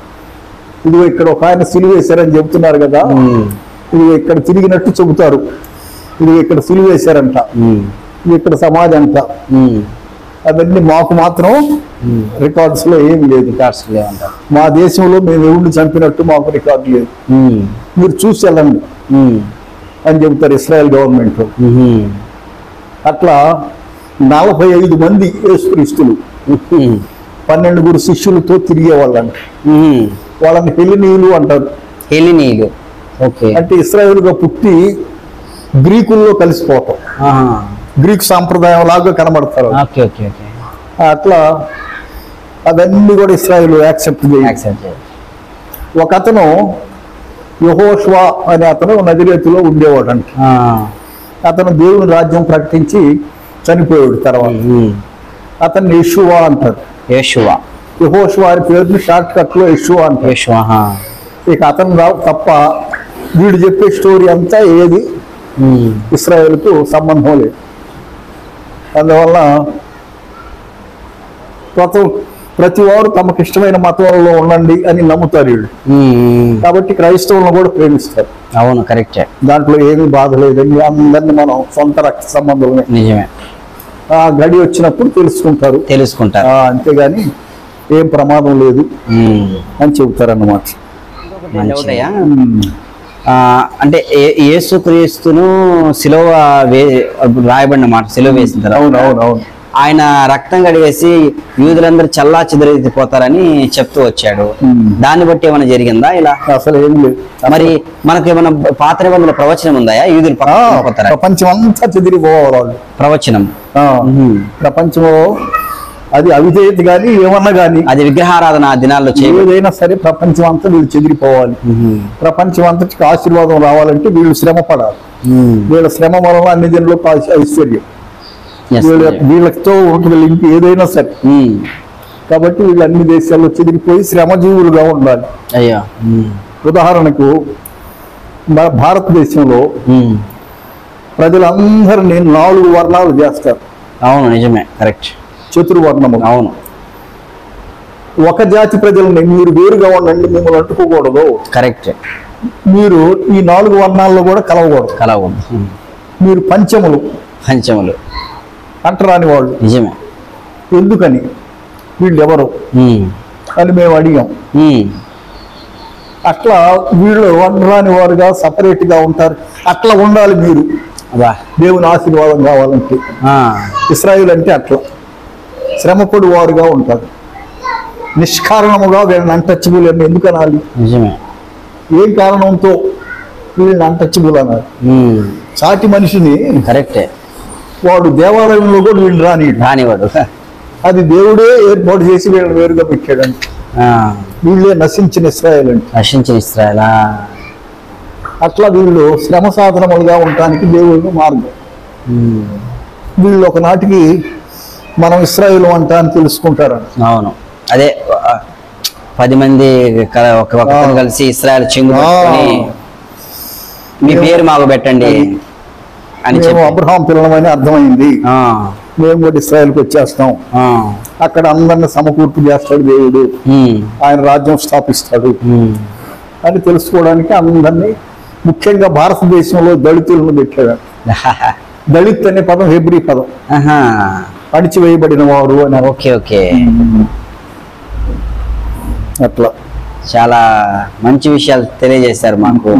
ఇదిగో ఇక్కడ ఒక ఆయన సిలువ వేశారని చెబుతున్నారు కదా ఉమ్, ఇది ఇక్కడ తిరిగినట్టు చెబుతారు ఇది ఇక్కడ సిలువ వేశారంట ఉమ్, ఇది ఇక్కడ సమాధి అంట ఉమ్, అవన్నీ మాకు మాత్రం ఉమ్. రికార్డ్స్ లో ఏం లేదు రికార్డ్స్ లేవంటారు మా దేశంలో మేము ఎవరిని చంపినట్టు మాకు రికార్డు లేదు ఉమ్, మీరు చూసి వెళ్ళండి ఉమ్, అని చెబుతారు ఇస్రాయల్ గవర్నమెంట్ ఉమ్, అట్లా నలభై ఐదు మంది యేసుక్రీస్తులు ఉమ్, పన్నెండుగురు శిష్యులతో తిరిగే వాళ్ళంట ఉమ్. వాళ్ళని హెలినీయులు అంటారు హెలినీయులు ఓకే అంటే ఇస్రాయేల్గా పుట్టి గ్రీకుల్లో కలిసిపోవటం ఆహా. గ్రీక్ సాంప్రదాయం లాగా కనబడతారు ఓకే ఓకే ఓకే అట్లా అవన్నీ కూడా ఇస్రాయేల్ యాక్సెప్ట్ చేయాలి యాక్సెప్ట్ చేయాలి. ఒక అతను యహోష్వా అనే అతను నదిరేతులో ఉండేవాడు అంట ఆ, అతను దేవుని రాజ్యం ప్రకటించి చనిపోయాడు తర్వాత ఉమ్, అతన్ని యశువా అంటారు యేషువా యహోష్వా అనే పేరుని షార్ట్ కట్ లో యశువా అంటారు యేషువా ఆహా. ఇక అతను రావు తప్ప వీడు చెప్పే స్టోరీ అంతా ఏది ఉమ్, ఇస్రాయేల్కు సంబంధం లేదు అందువల్ల ప్రతి ప్రతి వారు తమకు ఇష్టమైన మతంలో ఉండండి అని నమ్ముతారు వీళ్ళు ఉమ్, కాబట్టి క్రైస్తవులను కూడా ప్రేమిస్తారు అవును కరెక్టే దాంట్లో ఏమీ బాధ లేదండి అందరినీ మనం సొంత రక్త సంబంధమే నిజమే ఆ గడి వచ్చినప్పుడు తెలుసుకుంటారు తెలుసుకుంటారు ఆ, అంతేగాని ఏం ప్రమాదం లేదు ఉమ్, అని చెబుతారన్నమాట మంచిది. ఉమ్. ఆ, అంటే ఏ- యేసుక్రీస్తును సిలువ వే రాయబడిన మాట సిలువ వేసిన తర్వాత అవును అవును అవును ఆయన రక్తం కడిగేసి యూదులందరూ చల్లా చెదిరిపోతారని చెప్తూ వచ్చాడు ఉమ్. దాన్ని బట్టి ఏమైనా జరిగిందా ఇలా అసలు ఏం లేదు మరి మనకు ఏమైనా పాత నిబంధనల ప్రవచనం ఉందా యూదులు ఆ, పక్కన పోతారా ప్రపంచం అంతా చెదిరిపోవాలి వాళ్ళు ప్రవచనం ఆ, ఉహుం. ప్రపంచంలో అది అవిధేయత కానీ ఏమన్నా కానీ అది విగ్రహారాధన ఆ దినాల్లో చేయ ఏదైనా సరే ప్రపంచం అంతా వీళ్ళు చెదిరిపోవాలి ప్రపంచం అంతటికి ఆశీర్వాదం రావాలంటే వీళ్ళు శ్రమ పడాలి వీళ్ళ శ్రమ వలన అన్ని దీనిలో ఐశ్వర్యం వీళ్ళ వీళ్ళతో ఉంటుంది లింక్ ఏదైనా సరే కాబట్టి వీళ్ళు అన్ని దేశాల్లో చెదిరిపోయి శ్రమజీవులుగా ఉండాలి అయ్యో ఉదాహరణకు మన భారతదేశంలో ప్రజలందరినీ నాలుగు వర్ణాలు చేస్తారు అవును నిజమే కరెక్ట్ చతుర్వర్ణము అవును ఒక జాతి ప్రజలని మీరు వేరుగా ఉండండి మిమ్మల్ని అంటుకోకూడదు కరెక్ట్ మీరు ఈ నాలుగు వర్ణాల్లో కూడా కలవకూడదు కలవు మీరు పంచములు పంచములు అంటరాని వాళ్ళు నిజమే ఎందుకని వీళ్ళు ఎవరు ఉమ్. అని మేము అడిగాం ఉమ్. అట్లా వీళ్ళు వండరాని వారుగా సపరేట్ గా ఉంటారు అట్లా ఉండాలి మీరు అబ్బా దేవుని ఆశీర్వాదం కావాలంటే ఆ. ఇస్రాయిల్ అంటే అట్లా శ్రమపడు వారుగా ఉంటారు నిష్కారణముగా వీళ్ళని అన్టచబుల్ అని ఎందుకు అనాలి నిజమే ఏం కారణంతో వీళ్ళని అన్టచబుల్ అనాలి ఉమ్. సాటి మనిషిని కరెక్టే వాడు దేవాలయంలో కూడా వీళ్ళు రాని రానివాడు అది దేవుడే ఏర్పాటు చేసి వీళ్ళని వేరుగా పెట్టాడంట ఆ. వీళ్ళే నశించిన ఇస్రాయల్ అంటే నశించిన ఇస్రాయలా అట్లా వీళ్ళు శ్రమ సాధనములుగా ఉండటానికి దేవుడికి మార్గం ఉమ్. వీళ్ళు ఒకనాటికి మనం ఇస్రాయేల్ వంట అని తెలుసుకుంటారు అవును అదే ఆ, పది మంది క- ఒక ఒకరితో ఆ. కలిసి ఇస్రాయల్ చెంగు ఆ. పట్టుకొని, మీ మేము- పేరు మాకు పెట్టండి అని మేము చెప్పి అబ్రహాం పిల్లలమని అర్థమైంది ఆ, మేము కూడా ఇస్రాయేల్కి వచ్చేస్తాం ఆ, అక్కడ అందరిని సమకూర్పు చేస్తాడు దేవుడు ఉమ్, ఆయన రాజ్యం స్థాపిస్తాడు ఉమ్. అని తెలుసుకోవడానికి అందరినీ ముఖ్యంగా భారతదేశంలో దళితులను పెట్టాడు దళిత్ అనే పదం హెబ్రీ పదం ఆహా, అణిచివేయబడిన వారు అని అర్థం. ఓకే ఓకే అట్లా చాలా మంచి విషయాలు తెలియజేశారు మాకు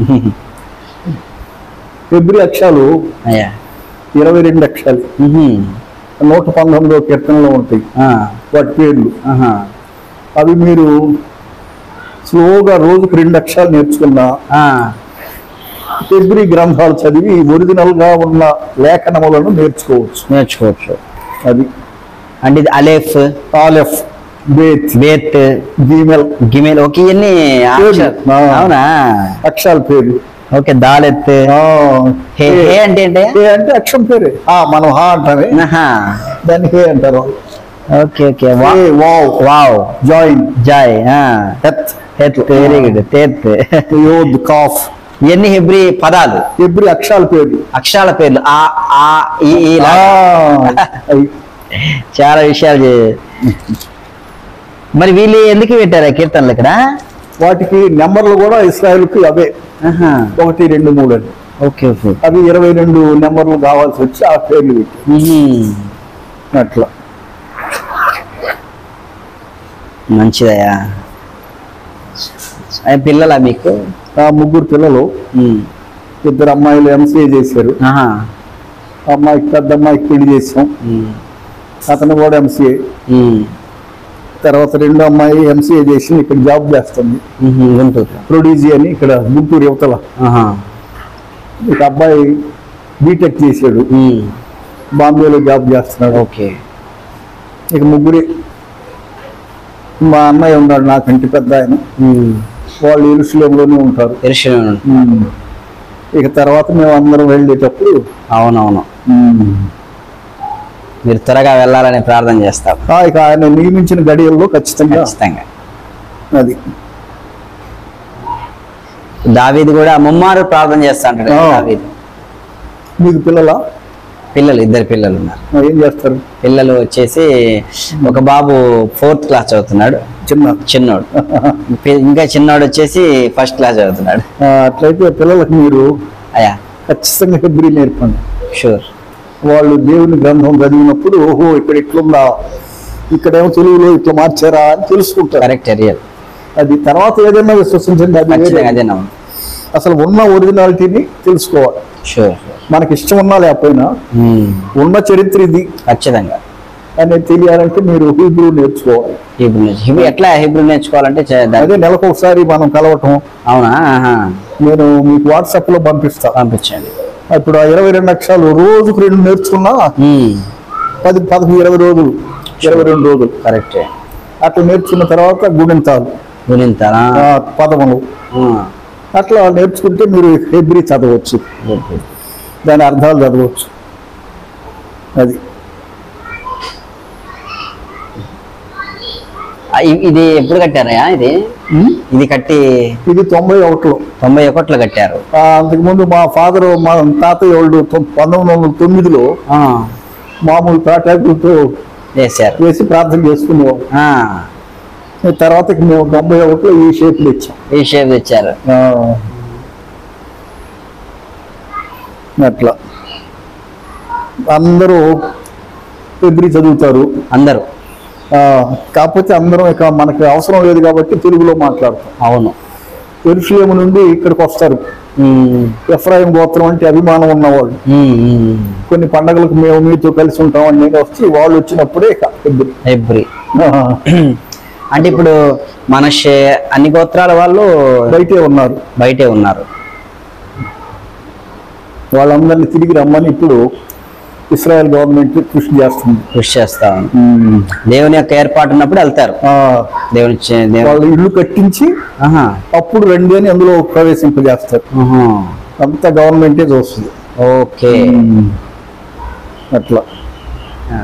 హెబ్రీ అక్షరాలు అయ్యా ఇరవై రెండు అక్షరాలు ఉహుం. నూట పంతొమ్మిదో కీర్తనలో ఉంటాయి ఆ, వాటి పేర్లు ఆహా. అవి మీరు స్లోగా రోజుకు రెండు అక్షరాలు నేర్చుకున్నా ఆ, హెబ్రీ గ్రంథాలు చదివి ఒరిజినల్ గా ఉన్న లేఖనములను నేర్చుకోవచ్చు నేర్చుకోవచ్చు అది అంటే ఇది అలేఫ్ ఆలెఫ్ బేత్ బేత్ జీమెల్ గిమేల్ ఓకే ఇవన్నీ అక్షరాలు. ఆ. అవునా అక్షరాల పేర్లు ఓకే దాలెత్ ఆ, హే హే అంటే ఏంటి హే అంటే అక్షరం పేరే ఆ మనం హా అంటామే ఆహా. దాన్ని హే అంటారు ఓకే ఓకే వా- హే వావ్ వావ్ జాయిన్ జాయ్ heth heth very good teth yod kaph ఇవన్నీ హెబ్రి పదాలు హెబ్రీ అక్షరాల పేర్లు అక్షరాల పేర్లు ఆ ఆ ఈ ఈ లా. ఆ, అవి. చాలా విషయాలు చే- మరి వీళ్ళు ఎందుకు పెట్టారు ఆ కీర్తనలు ఇక్కడ వాటికి నెంబర్లు కూడా ఇస్రాయల్కి అవే ఆహా. ఒకటి రెండు మూడు అని ఓకే ఓకే అవి ఇరవై రెండు నెంబర్లు కావాల్సి వచ్చి ఆ పేర్లు పెట్టి ఉహుం. అట్లా మంచిదయ్యా అయ్య, పిల్లలా మీకు ఆ ముగ్గురు పిల్లలు ఉమ్. ఇద్దరు అమ్మాయిలు ఎంసీఏ చేశారు ఆహా. అమ్మాయికి పెద్ద అమ్మాయికి పెళ్లి చేసాం ఉమ్. అతను కూడా ఎంసీఏ ఉమ్. తర్వాత రెండో అమ్మాయి ఎంసీఏ చేసి ఇక్కడ జాబ్ చేస్తుంది ఉహుం. గుంటూరు ప్రొడ్యూజీ అని ఇక్కడ గుంటూరు యువతల ఆహా. ఇక అబ్బాయి బీటెక్ చేశాడు ఉమ్. బాంబేలో జాబ్ చేస్తున్నాడు ఓకే ఇక ముగ్గురి మా అన్నయ్య ఉన్నాడు నాకంటే పెద్ద ఆయన ఉమ్. వాళ్ళు ఇరుషులేంలోనే ఉంటారు ఎరుషలేము. ఇక తర్వాత మేము అందరం వెళ్ళేటప్పుడు అవునవును మీరు త్వరగా వెళ్ళాలని ప్రార్థన చేస్తాం ఆ, ఇక ఆయన నియమించిన గడియల్లో ఖచ్చితంగా ఖచ్చితంగా అది దావీది కూడా ముమ్మారు ప్రార్థన చేస్తా అంటాడు ఆ. దావీదు మీకు పిల్లల పిల్లలు ఇద్దరు పిల్లలు ఉన్నారు ఏం చేస్తారు పిల్లలు వచ్చేసి ఒక బాబు ఫోర్త్ క్లాస్ చదువుతున్నాడు చిన్న చిన్నోడు పి- ఇంకా చిన్నోడు వచ్చేసి ఫస్ట్ క్లాస్ చదువుతున్నాడు ఆ, అట్లయితే పిల్లలకు మీరు అయ్యా ఖచ్చితంగా హెబ్రి నేర్పండి షూర్ వాళ్ళు దేవుని గ్రంథం చదివినప్పుడు ఓహో ఇక్కడ ఇట్లుందా ఇక్కడేమో తెలుగులో ఇట్లా మార్చారా అని తెలుసుకుంటారు కరెక్ట్ రియల్ అది తర్వాత ఏదైనా విశ్వసించండి అది ఖచ్చితంగా వేరే. అదేనా అసలు ఉన్న ఒరిజినాలిటీని తెలుసుకోవాలి షూర్ మనకి ఇష్టం ఉన్నా లేకపోయినా ఉన్న చరిత్ర ఇది ఖచ్చితంగా అనేది తెలియాలంటే మీరు హీబ్రూ నేర్చుకోవాలి హిబ్రూ నేర్చు హిబ్రూ ఎట్లా హిబ్రూ నేర్చుకోవాలంటే చే- దాన్ని- అదే నెలకు ఒకసారి మనం కలవటం అవునా ఆహా. నేను మీకు వాట్సాప్ లో పంపిస్తా పంపించండి ఇప్పుడు ఆ ఇరవై రెండు అక్షరాలు రోజుకు రెండు నేర్చుకున్నా పది పదకొండు ఇరవై రోజులు ఇరవై రెండు రోజులు కరెక్టే అట్లా నేర్చుకున్న తర్వాత గుణింతాలు గుణింతారా ఆ, పదములు అట్లా నేర్చుకుంటే మీరు హెబ్రి చదవచ్చు దాని అర్థాలు చదవచ్చు అది ఇది ఎప్పుడు కట్టారయ్యా ఇది ఇది కట్టి ఇది తొంభై ఒకటిలో తొంభై ఒకటిలో కట్టారు ఆ, అంతకుముందు మా ఫాదర్ మా తాతయ్య వాళ్ళు తొ- పంతొమ్మిది వందల తొమ్మిదిలో ఆ, మామూలు తాటాకులతో చేశారు వేసి ప్రార్థన చేసుకునేవాళ్ళు ఆ, ఈ తర్వాత మేము తొంభై ఒకటిలో ఈ షేప్లు ఇచ్చాం ఈ షేప్ తెచ్చారు ఆ. అట్లా అందరూ ఎబ్రి చదువుతారు అందరూ ఆ, కాకపోతే అందరం ఇక మనకి అవసరం లేదు కాబట్టి తెలుగులో మాట్లాడతాం అవును ఎరుషులేం నుండి ఇక్కడికి వస్తారు ఉమ్, ఎఫ్రాయిం గోత్రం అంటే అభిమానం ఉన్నవాళ్ళు ఉమ్, ఉమ్. కొన్ని పండగలకు మేము మీతో కలిసి ఉంటామని నేను వచ్చి వాళ్ళు వచ్చినప్పుడే ఇక ఎబ్రి. హెబ్రీ ఆ, అంటే ఇప్పుడు మనషే అన్ని గోత్రాల వాళ్ళు బయటే ఉన్నారు బయటే ఉన్నారు వాళ్ళందరినీ తిరిగి రమ్మని ఇప్పుడు ఇస్రాయల్ గవర్నమెంట్ కృషి చేస్తుంది కృషి చేస్తా ఉన్నారు. దేవుని యొక్క ఏర్పాటు ఉన్నప్పుడు వెళ్తారు ఆ, దేవుని చే- దేవుని వాళ్ళు ఇల్లు కట్టించి ఆహా, అప్పుడు రండి అని అందులో ప్రవేశింపజేస్తారు ఆహా. అంతా గవర్నమెంటే చూస్తుంది ఓకే అట్లా ఆ.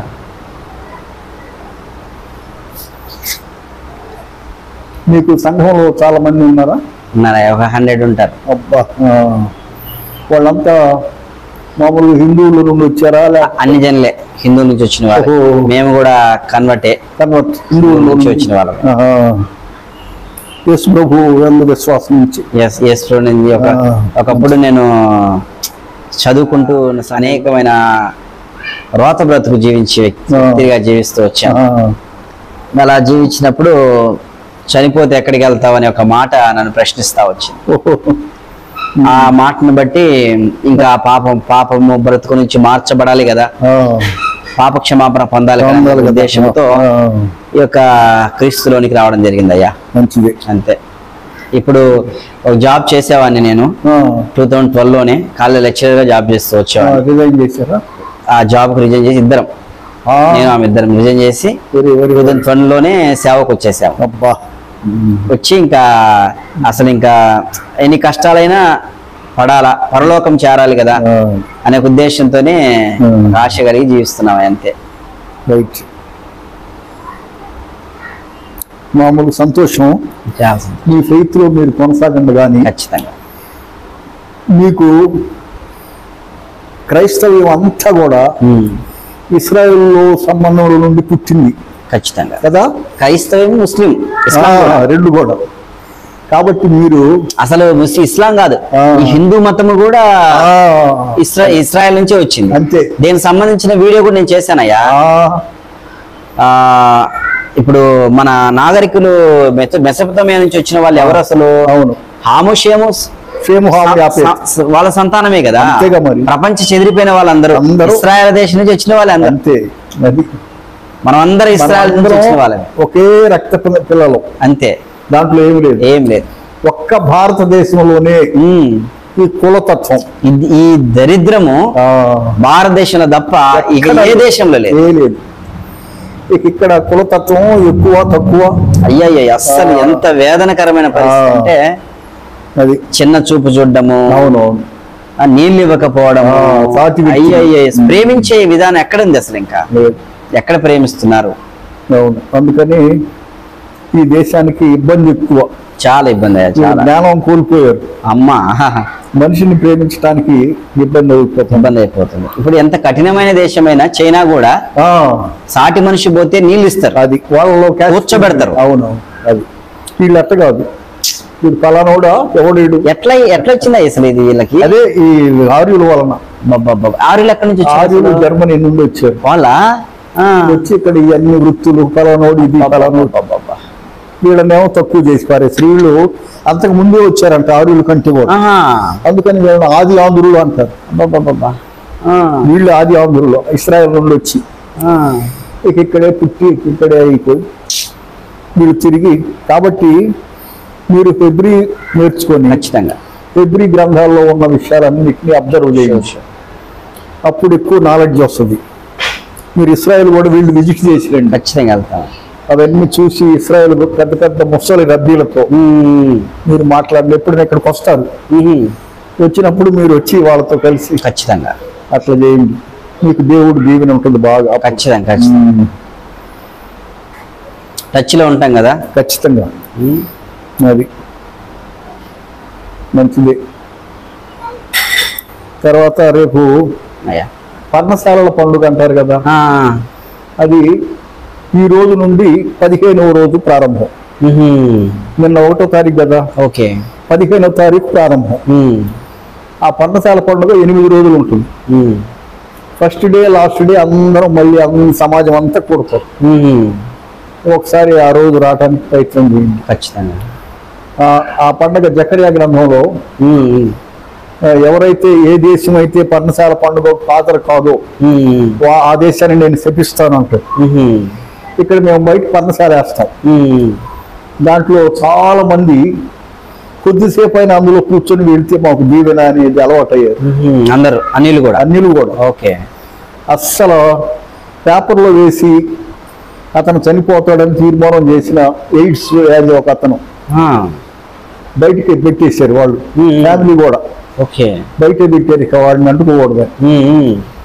మీకు సంఘంలో చాలా మంది ఉన్నారా ఉన్నారా ఒక హండ్రెడ్ ఉంటారు అబ్బా ఆ. వాళ్ళంతా మామూలు హిందువుల నుండి వచ్చారా లేక అన్ని జనులే హిందూ నుంచి వచ్చిన వాళ్ళు ఓహో. మేము కూడా కన్వర్టే కన్వర్ట్ హిందువుల నుంచి నుండి వచ్చిన వాళ్ళం. ఆహా. యేసు ప్రభు వెళ్ళ విశ్వాసం నుంచి ఎస్ ఎస్ నుంచి ఒక ఆ. ఒకప్పుడు నేను చదువుకుంటూ అనేకమైన రోత బ్రతుకు జీవించే వ్యక్తిగా జీవిస్తూ వచ్చాను ఆ. అలా జీవించినప్పుడు చనిపోతే ఎక్కడికి వెళ్తావు అనే ఒక మాట నన్ను ప్రశ్నిస్తా వచ్చింది ఓహో. ఆ మాటను బట్టి ఇంకా ఆ పాపం పాపము బ్రతుకు నుంచి మార్చబడాలి కదా ఆ. పాప క్షమాపణ పొందాలి కదా అనే పొందాలి కదా. ఉద్దేశంతో ఆ. ఈ యొక్క క్రీస్తులోనికి రావడం జరిగింది అయ్యా మంచిది అంతే ఇప్పుడు ఒక జాబ్ చేసేవాడిని నేను ఆ. టూ థౌజండ్ ట్వెల్వ్ లోనే కాలేజ్ లెక్చరర్ గా జాబ్ చేస్తూ ఆ, వచ్చేవాడిని రిజైన్ చేశారా ఆ జాబ్ కు రిజైన్ చేసి ఇద్దరం ఆ. నేను ఆమె ఇద్దరం రిజైన్ చేసి very very two thousand twelve లోనే సేవకు వచ్చేసాము అబ్బా వచ్చి ఇంకా అసలు ఇంకా ఎన్ని కష్టాలైనా పడాలా పరలోకం చేరాలి కదా ఆ. అనే ఒక ఉద్దేశంతోనే Hmm. ఆశ కలిగి జీవిస్తున్నాం అంతే రైట్ మామూలు సంతోషం మీ faith లో మీరు కొనసాగండి కానీ ఖచ్చితంగా మీకు క్రైస్తవ్యం అంతా కూడా Hmm. ఇస్రాయేల్లో సంబంధంలో నుండి పుట్టింది ఖచ్చితంగా కదా క్రైస్తవం ముస్లిం ఆ, ఇస్లాం కూడా. రెండు కూడా కాబట్టి మీరు అసలు ముస్లిం ఇస్లాం కాదు ఆ. ఈ హిందూ మతము కూడా ఆ, ఇస్రా ఇస్రాయల్ నుంచే వచ్చింది అంతే దీనికి సంబంధించిన వీడియో కూడా నేను చేశానయ్యా ఆ, ఆ, ఇప్పుడు మన నాగరికులు మెస- మెసపతమియా నుంచి వచ్చిన వాళ్ళు ఎవరు అసలు అవును హాముషేము సేమ్ హామ్ యాపే. వాళ్ళ సంతానమే కదా అంతేగా మరి. ప్రపంచ చెదిరిపోయిన వాళ్ళందరూ అందరూ. ఇస్రాయల్ దేశం నుంచి వచ్చిన వాళ్ళందరూ అంతే అది మనం అందరూ ఇస్రాయల్ నుంచి మనందరం వచ్చిన వాళ్ళమే ఒకే రక్త పిల్ల- పిల్లలు అంతే దాంట్లో ఏమి లేదు ఏం లేదు ఒక్క భారతదేశంలోనే ఉమ్. ఈ కులతత్వం ఇది- ఈ దరిద్రము ఆ, భారతదేశంలో తప్ప ఇక ఎక్కడ ఏ దేశంలో లేదు ఏ లేదు ఇక ఇక్కడ కులతత్వం ఎక్కువ తక్కువ అయ్యయ్య అస్సలు ఆ. ఎంత వేదనకరమైన పరిస్థితి ఆ. అంటే అది చిన్న చూపు చూడడము అవును ఆ నీళ్ళు ఇవ్వకపోవడము ఆ, తాటి వ్యక్తి. అయ్యయ్య ప్రేమించే విధానం ఎక్కడుంది అసలు ఇంకా లేదు ఎక్కడ ప్రేమిస్తున్నారు అవును అందుకని ఈ దేశానికి ఇబ్బంది ఎక్కువ చాలా ఇబ్బంది అయ్యా వీళ్ళు చాలా జ్ఞానం కోల్పోయారు అమ్మా మనిషిని ప్రేమించడానికి ఇబ్బంది అయిపోతుంది ఇబ్బంది అయిపోతుంది ఇప్పుడు ఎంత కఠినమైన దేశమైనా చైనా కూడా ఆ, సాటి మనిషి పోతే నీళ్ళు ఇస్తారు అది వాళ్ళలో caste కూర్చోబెడతారు. అవును అది వీళ్ళు అట్ట కాదు వీడు పలానోడా ఎవడు వీడు ఎట్లా ఎట్లా వచ్చిందా అసలు ఇది వీళ్ళకి అదే ఈ ఆర్యుల వలన అబ్బబ్బబ్బ. ఆరులు ఎక్కడి నుంచి వచ్చారు ఆర్యులు అసలు? జర్మనీ నుండి వచ్చారు వాళ్ళ ఆ. వచ్చి ఇక్కడ ఈ అన్ని వృత్తులు పలానోడు ఇది పలానోడు అబ్బబ్బబ్బ. వీళ్ళనేమో తక్కువ చేసి పారేసి వీళ్ళు అంతకు ముందే వచ్చారంట ఆర్యుల కంటే కూడా ఆహా. అందుకని వీళ్ళని ఆది ఆంధ్రులు అంటారు అబ్బబ్బబ్బబ్బ. ఆ. వీళ్ళు ఆది ఆంధ్రులు ఇస్రాయల్ నుండి వచ్చి ఆ. ఇక ఇక్కడే పుట్టి ఇక్కడే అయిపోయి వీళ్ళు తిరిగి కాబట్టి మీరు ఫిబ్రి నేర్చుకొని ఖచ్చితంగా ఫిబ్రి గ్రంథాల్లో ఉన్న విషయాలన్నింటినీ అబ్జర్వ్ చేయండి అప్పుడు ఎక్కువ నాలెడ్జ్ వస్తుంది మీరు ఇస్రాయల్ కూడా వీళ్ళు విజిట్ చేసి రండి ఖచ్చితంగా వెళ్తాం అవన్నీ చూసి ఇస్రాయల్ పెద్ద పెద్ద ముసలి రద్దీలతో ఉమ్. మీరు మాట్లాడండి ఎప్పుడైనా ఇక్కడికి వస్తారు ఉహుం. వచ్చినప్పుడు మీరు వచ్చి వాళ్ళతో కలిసి ఖచ్చితంగా అట్లా చేయండి మీకు దేవుడు దీవెన ఉంటుంది బాగా ఖచ్చితంగా ఖచ్చితంగా ఉమ్, టచ్ లో ఉంటాం కదా ఖచ్చితంగా ఉమ్. అది మంచిది తర్వాత రేపు అయ్యా పర్ణశాలల పండుగ అంటారు కదా ఆ. అది ఈ రోజు నుండి పదిహేనవ రోజు ప్రారంభం ఉహుం. నిన్న ఒకటో తారీఖు కదా ఓకే పదిహేనవ తారీఖు ప్రారంభం ఉమ్. ఆ పర్ణశాల పండుగ ఎనిమిది రోజులు ఉంటుంది ఉమ్. ఫస్ట్ డే లాస్ట్ డే అందరం మళ్ళీ అందరం సమాజం అంతా కూడతారు ఉహుం. ఒకసారి ఆ రోజు రావడానికి ప్రయత్నం చేయండి ఖచ్చితంగా ఆ- ఆ పండుగ జకర్యా గ్రంథంలో ఉమ్. ఉమ్. ఆ, ఎవరైతే ఏ దేశం అయితే పర్ణశాల పండుగ హాజరు కాదో ఉమ్. వా- ఆ దేశాన్ని నేను శపిస్తాను అంటాడు ఉహుం. ఇక్కడ మేము బయట పర్ణశాల వేస్తాం ఉమ్. దాంట్లో చాలా మంది కొద్దిసేపు అయినా అందులో కూర్చొని వెళ్తే మాకు దీవెన అనేది అలవాటు అయ్యారు ఉహుం. అందరు అనిల్ కూడా అన్నిలు కూడా ఓకే అస్సలు పేపర్లో వేసి అతను చనిపోతాడని తీర్మానం చేసిన ఎయిడ్స్ వ్యాధి ఒక అతను ఆ. బయటికి పెట్టేశారు వాళ్ళు Hmm. ఫ్యామిలీ కూడా ఓకే బయట పెట్టారు ఇక వాడిని అంటుకోకూడదు ఉమ్. ఉమ్.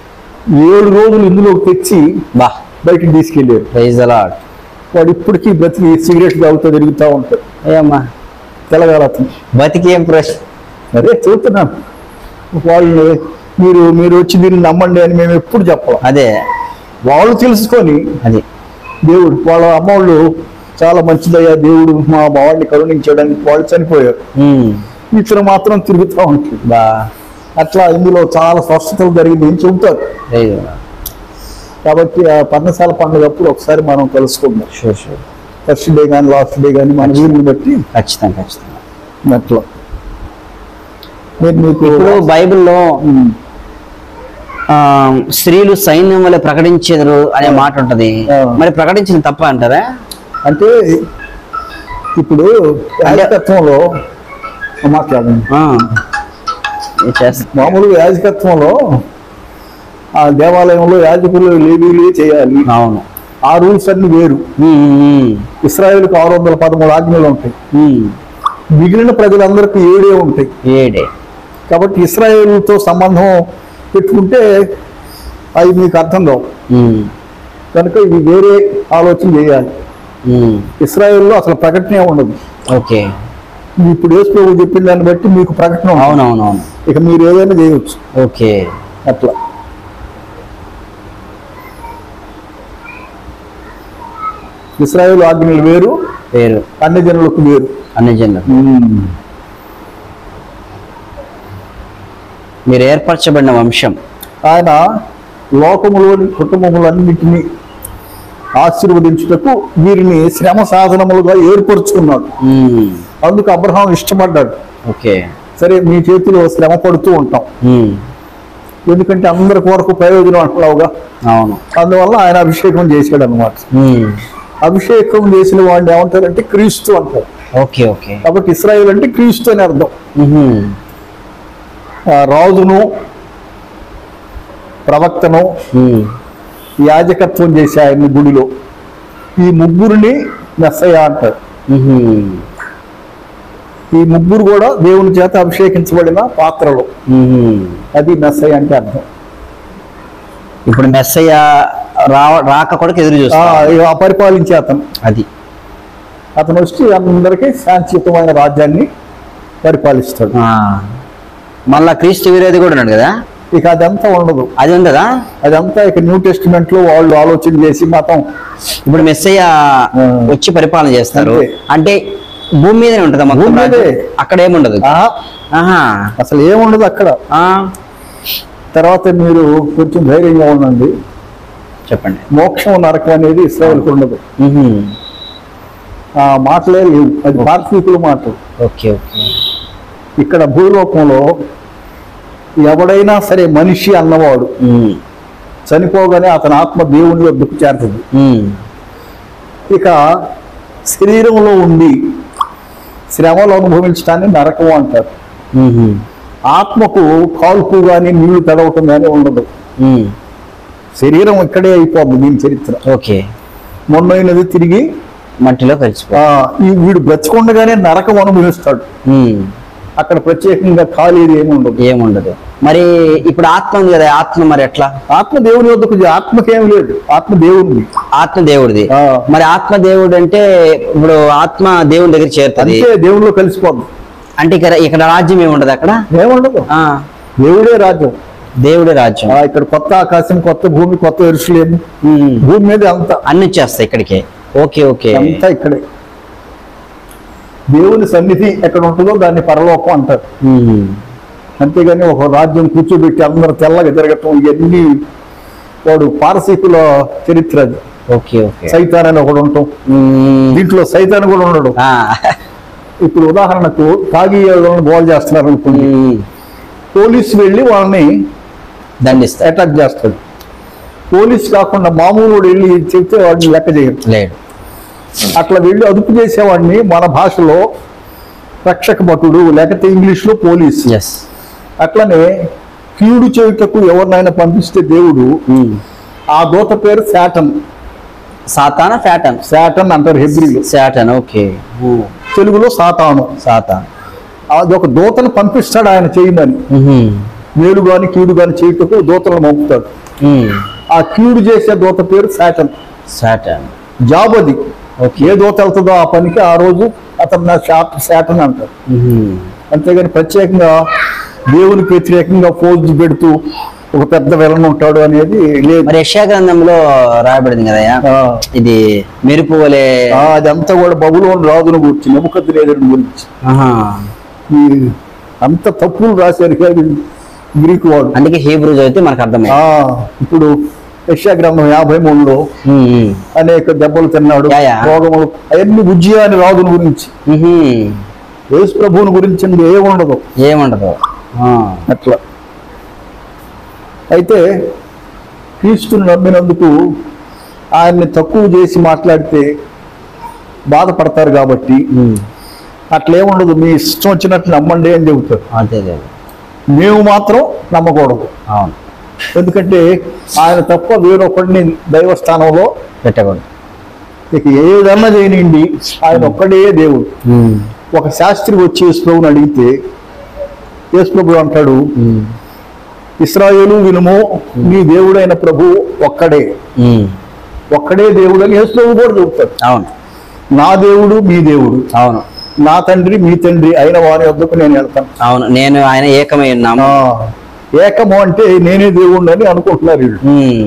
ఏడు రోజులు ఇందులోకి తెచ్చి బా బయటికి తీసుకెళ్ళారు ప్రైజ్ అలాడ్ వాడు ఇప్పటికీ బ్రతికి సిగరెట్ తాగుతూ తిరుగుతూ ఉంటాడు ఏమ్మా తెలగాల అతను బతికి ఏం ప్రశ్న అదే చెబుతున్నాను వాళ్ళని మీరు మీరు వచ్చి దీన్ని నమ్మండి అని మేము ఎప్పుడు చెప్పాం అదే వాళ్ళు తెలుసుకొని అది దేవుడు వాళ్ళ అమ్మవాళ్ళు చాలా మంచిదయ్యా దేవుడు మా బావాడిని కరుణించడానికి వాళ్ళు చనిపోయారు ఉమ్. ఇతను మాత్రం తిరుగుతూ ఉంటుంది బా అట్లా ఇందులో చాలా స్వస్థతలు జరిగింది అని చెబుతారు ప్రైజ్ అలాడ్ కాబట్టి ఆ పర్ణశాల పండుగప్పుడు ఒకసారి మనం కలుసుకుందాం షూర్ షూర్ ఫస్ట్ డే కానీ లాస్ట్ డే కానీ మన వీరిని బట్టి ఖచ్చితంగా ఖచ్చితంగా అట్లా మీరు మీకు ఇప్పుడు బైబిల్లో ఉమ్, ఆ, స్త్రీలు సైన్యం వల్ల ప్రకటించెదరు అనే మాట ఉంటది ఆ. మరి ప్రకటించిన తప్ప అంటారా అంటే ఇప్పుడు యాజకత్వంలో మాట్లాడండి ఆ. ఏం చేస్తా మామూలుగా యాజకత్వంలో ఆ దేవాలయంలో యాజకులు లేవీలే చేయాలి అవును ఆ రూల్స్ అన్ని వేరు ఉమ్, ఉమ్, ఇస్రాయేల్కి ఆరు వందల పదమూడు ఆజ్ఞలు ఉంటాయి ఉమ్. మిగిలిన ప్రజలందరికీ ఏడే ఉంటాయి ఏడే కాబట్టి ఇస్రాయేల్తో సంబంధం పెట్టుకుంటే అవి మీకు అర్థం కావు ఉమ్, కనుక ఇది వేరే ఆలోచన చేయాలి ఉమ్. ఇస్రాయేల్లో అసలు ప్రకటనే ఉండదు ఓకే ఇప్పుడు యేసు ప్రభు చెప్పిన దాన్ని బట్టి మీకు ప్రకటన ఉంటుంది. అవునవునవును ఇక మీరు ఏదైనా చేయవచ్చు ఓకే అట్లా ఇస్రాయేల్ ఆజ్ఞలు వేరు పేరు అన్ని జనులకు వేరు అన్ని జనులు మీరు ఏర్పరచబడిన వంశం ఆయన లోకములోని కుటుంబములన్నిటినీ ఆశీర్వదించుటకు వీరిని శ్రమ సాధనములుగా ఏర్పరచుకున్నాడు ఉమ్, అందుకు అబ్రహాం ఇష్టపడ్డాడు ఓకే సరే మీ చేతిలో శ్రమ పడుతూ ఉంటాం ఉమ్, ఎందుకంటే అందరి కొరకు ప్రయోజనం అంటున్నావుగా అవును అందువల్ల ఆయన అభిషేకం చేశాడు అనమాట ఉమ్, అభిషేకం చేసిన వాడిని ఏమంటారంటే క్రీస్తు అంటారు ఓకే ఓకే కాబట్టి ఇస్రాయేల్ అంటే క్రీస్తు అని అర్థం ఉహుం, ఆ రాజును ప్రవక్తను ఉమ్, యాజకత్వం చేసే ఆయన గుడిలో ఈ ముగ్గురిని మెస్సయ్య అంటారు ఉహుం, ఈ ముగ్గురు కూడా దేవుని చేత అభిషేకించబడిన పాత్రలు ఉహుం. అది మెస్సయ్య అంటే అర్థం ఇప్పుడు మెస్సయ్య రావ రాక కొరకు ఎదురు ఆ, చూస్తా ఇక ఆ పరిపాలించే అతను అది అతను వచ్చి అందరికీ శాంతియుతమైన రాజ్యాన్ని పరిపాలిస్తాడు ఆ. మళ్ళా క్రీస్తు విరోధి కూడా ఉన్నాడు కదా ఇక అదంతా ఉండదు అది ఉందా అదంతా ఇక న్యూ టెస్టిమెంట్ లో వాళ్ళు ఆలోచన చేసి మతం ఇప్పుడు మెస్సయ్య ఆ. వచ్చి పరిపాలన చేస్తారు అంతే. అంటే భూమి మీదనే ఉంటుందా మొత్తం భూమి మీదే. రాజ్యం? అక్కడ ఏముండదు ఆ, ఆహా అసలు ఏముండదు అక్కడ ఆ. తర్వాత మీరు కొంచెం ధైర్యంగా ఉండండి చెప్పండి మోక్షం నరకం అనేది ఇస్రాయల్కి ఉండదు ఉహుం. ఆ మాటలే లేవు అది పార్తీకుల మాటలు ఓకే ఓకే ఇక్కడ భూలోకంలో ఎవడైనా సరే మనిషి అన్నవాడు ఉమ్, చనిపోగానే అతని ఆత్మ దేవుని వద్దకు చేరుతుంది ఉమ్, ఇక శరీరంలో ఉండి శ్రమలు అనుభవించడాన్ని నరకం అంటారు ఉహుం, ఆత్మకు కాల్పు కానీ నీళ్లు తడవటం కానీ ఉండదు ఉమ్. శరీరం ఇక్కడే అయిపోద్ది దీని చరిత్ర ఓకే మొన్నైనది తిరిగి మట్టిలో కలిసిపో ఆ, ఈ వీడు బ్రతికొండగానే నరకం అనుభవిస్తాడు ఉమ్, అక్కడ ప్రత్యేకంగా ఖాళీది ఏమి ఉండదు ఏముండదు మరి ఇప్పుడు ఆత్మ ఉంది కదా ఆత్మ మరి ఎట్లా ఆత్మ దేవుని వద్దకు ఆత్మకేం లేదు ఆత్మ దేవుని ఆత్మ దేవుడిది ఆ. మరి ఆత్మ దేవుడు అంటే ఇప్పుడు ఆత్మ దేవుని దగ్గర చేరుతుంది అంతే దేవునిలో కలిసిపోద్ది అంటే ఇక్కడ ఇక్కడ రాజ్యం ఏముండదు అక్కడ ఏముండదు ఆ దేవుడే రాజ్యం దేవుడే రాజ్యం ఆ, ఇక్కడ కొత్త ఆకాశం కొత్త భూమి కొత్త ఎరుసలేము ఉమ్. భూమి మీద అంతా అన్ని వచ్చేస్తాయి ఇక్కడికే ఓకే ఓకే అంతా ఇక్కడే దేవుని సన్నిధి ఎక్కడ ఉంటుందో దాన్ని పరలోకం అంటారు ఉమ్. అంతేగాని ఒక రాజ్యం కూర్చోబెట్టి అందరూ తెల్లగా తిరగటం ఇవన్నీ వాడు పారసీకుల చరిత్ర అది ఓకే ఓకే సైతాన్ అని ఒకడు ఉంటాం ఉమ్. దీంట్లో సైతాన్ కూడా ఉండడు ఆ. ఇప్పుడు ఉదాహరణకు తాగి వాళ్ళని గోల్ చేస్తున్నారు అనుకోండి ఉమ్. పోలీసు వెళ్ళి వాళ్ళని దండిస్తా అటాక్ చేస్తాడు పోలీస్ కాకుండా మామూలు వాడు వెళ్ళి చెప్తే వాడిని లెక్క చేయరు లేడు అట్లా వెళ్ళి అదుపు చేసేవాడిని మన భాషలో రక్షక భటుడు లేకపోతే ఇంగ్లీష్లో పోలీస్ ఎస్ అట్లనే కీడు చేయుటకు ఎవరినైనా పంపిస్తే దేవుడు ఆ దూత పేరు శాటన్ సాతాన ఫ్యాటన్ శాటన్ అంటారు హెబ్రిలో శాటన్ ఓకే తెలుగులో సాతాను సాతాన్ అదొక దూతను పంపిస్తాడు ఆయన చేయమని మేలు గాని కీడు గాని చేయుటకు దూతలను పంపుతాడు ఉమ్. ఆ కీడు చేసే దూత పేరు శాటన్ సాటర్న్ జాబ్ అది ఏ దూత వెళ్తుందో ఆ పనికి ఆ రోజు అతను నా షాప్ శాటన్ అంటారు ఉమ్. అంతేగాని ప్రత్యేకంగా దేవునికి వ్యతిరేకంగా పోజ్ పెడుతూ ఒక పెద్ద విలన్ ఉంటాడు అనేది లేదు మరి యెషయా గ్రంథంలో రాయబడింది కదయ్యా ఆ, ఇది మెరుపు వలె ఆ, అదంతా కూడా బబులోని రాజును గురించి నమ్మకద్రేదుని గురించి ఆహా. ఈ అంత తప్పులు రాశారు కాదు గ్రీకు వాడు అందుకే హీబ్రూ చదివితే మనకు అర్థమైంది ఆ, ఇప్పుడు యెషయా గ్రంథం యాభై మూడులో ఉమ్, ఉమ్. అనేక దెబ్బలు తిన్నాడు యా, యా. రోగములు అవన్నీ ఉజ్జయాని రాజుని గురించి ఉహుం. యేసు ప్రభువుని గురించి ఏముండదు ఏముండదు ఆ. అట్లా అయితే క్రీస్తుని నమ్మినందుకు ఆయన్ని తక్కువ చేసి మాట్లాడితే బాధపడతారు కాబట్టి ఉమ్. అట్లేముండదు మీ ఇష్టం వచ్చినట్లు నమ్మండి అని చెబుతారు అదే అదే మేము మాత్రం నమ్మకూడదు అవును ఎందుకంటే ఆయన తప్ప వేరొకడిని దైవస్థానంలో పెట్టకూడదు ఇక ఏదన్నా చేయనిండి ఆయన ఒక్కడే దేవుడు ఉమ్. ఒక శాస్త్రి వచ్చి యేసుప్రభుని అడిగితే యేసుప్రభు అంటాడు ఉమ్. ఇస్రాయేలు వినుము నీ దేవుడైన ప్రభు ఒక్కడే ఉమ్. ఒక్కడే దేవుడు అని యేసుప్రభు కూడా చెబుతాడు అవును నా దేవుడు మీ దేవుడు అవును నా తండ్రి మీ తండ్రి అయిన వారి వద్దకు నేను వెళ్తాను అవును నేను ఆయన ఏకమై ఉన్నాము ఆ, ఏకము అంటే నేనే దేవుడు అని అనుకుంటున్నారు వీళ్ళు ఉమ్.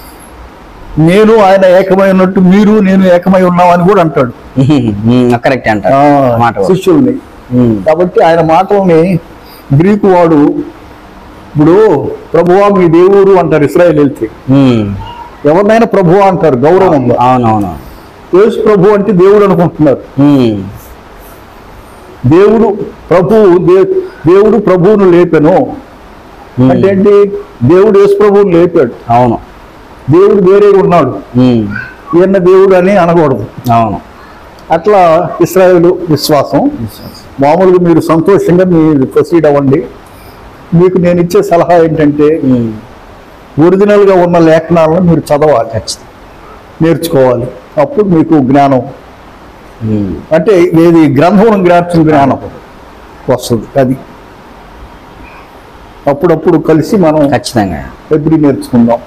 నేను ఆయన ఏకమై ఉన్నట్టు మీరు నేను ఏకమై ఉన్నామని కూడా అంటాడు ఉహుం. ఉమ్. కరెక్ట్ అంటారు ఆ, ఆ మాట కూడా. శిష్యుల్ని ఉమ్. కాబట్టి ఆయన మాటల్ని గ్రీకు వాడు ఇప్పుడు ప్రభువా మీ దేవుడు అంటారు ఇస్రాయేల్ వెళ్తే ఉమ్. ఎవరినైనా ప్రభువా అంటారు గౌరవంగా అవునవును యేసు ప్రభు అంటే దేవుడు అనుకుంటున్నారు ఉమ్. దేవుడు ప్రభు దే- దేవుడు ప్రభువును లేపెను ఉమ్. అంటే ఏంటి దేవుడు యేసు ప్రభువును లేపాడు అవును దేవుడు వేరే ఉన్నాడు ఉమ్. ఈయన దేవుడు అని అనకూడదు అవును అట్లా ఇస్రాయేల్ విశ్వాసం మామూలుగా మీరు సంతోషంగా మీరు ప్రొసీడ్ అవ్వండి మీకు నేను ఇచ్చే సలహా ఏంటంటే ఉమ్. ఒరిజినల్ గా ఉన్న లేఖనాలను మీరు చదవాలి ఖచ్చితంగా నేర్చుకోవాలి అప్పుడు మీకు జ్ఞానం ఉమ్. అంటే ఏది గ్రంథం జ్ఞానం జ్ఞానం వస్తుంది అది అప్పుడప్పుడు కలిసి మనం ఖచ్చితంగా ఎప్పుడు నేర్చుకుందాం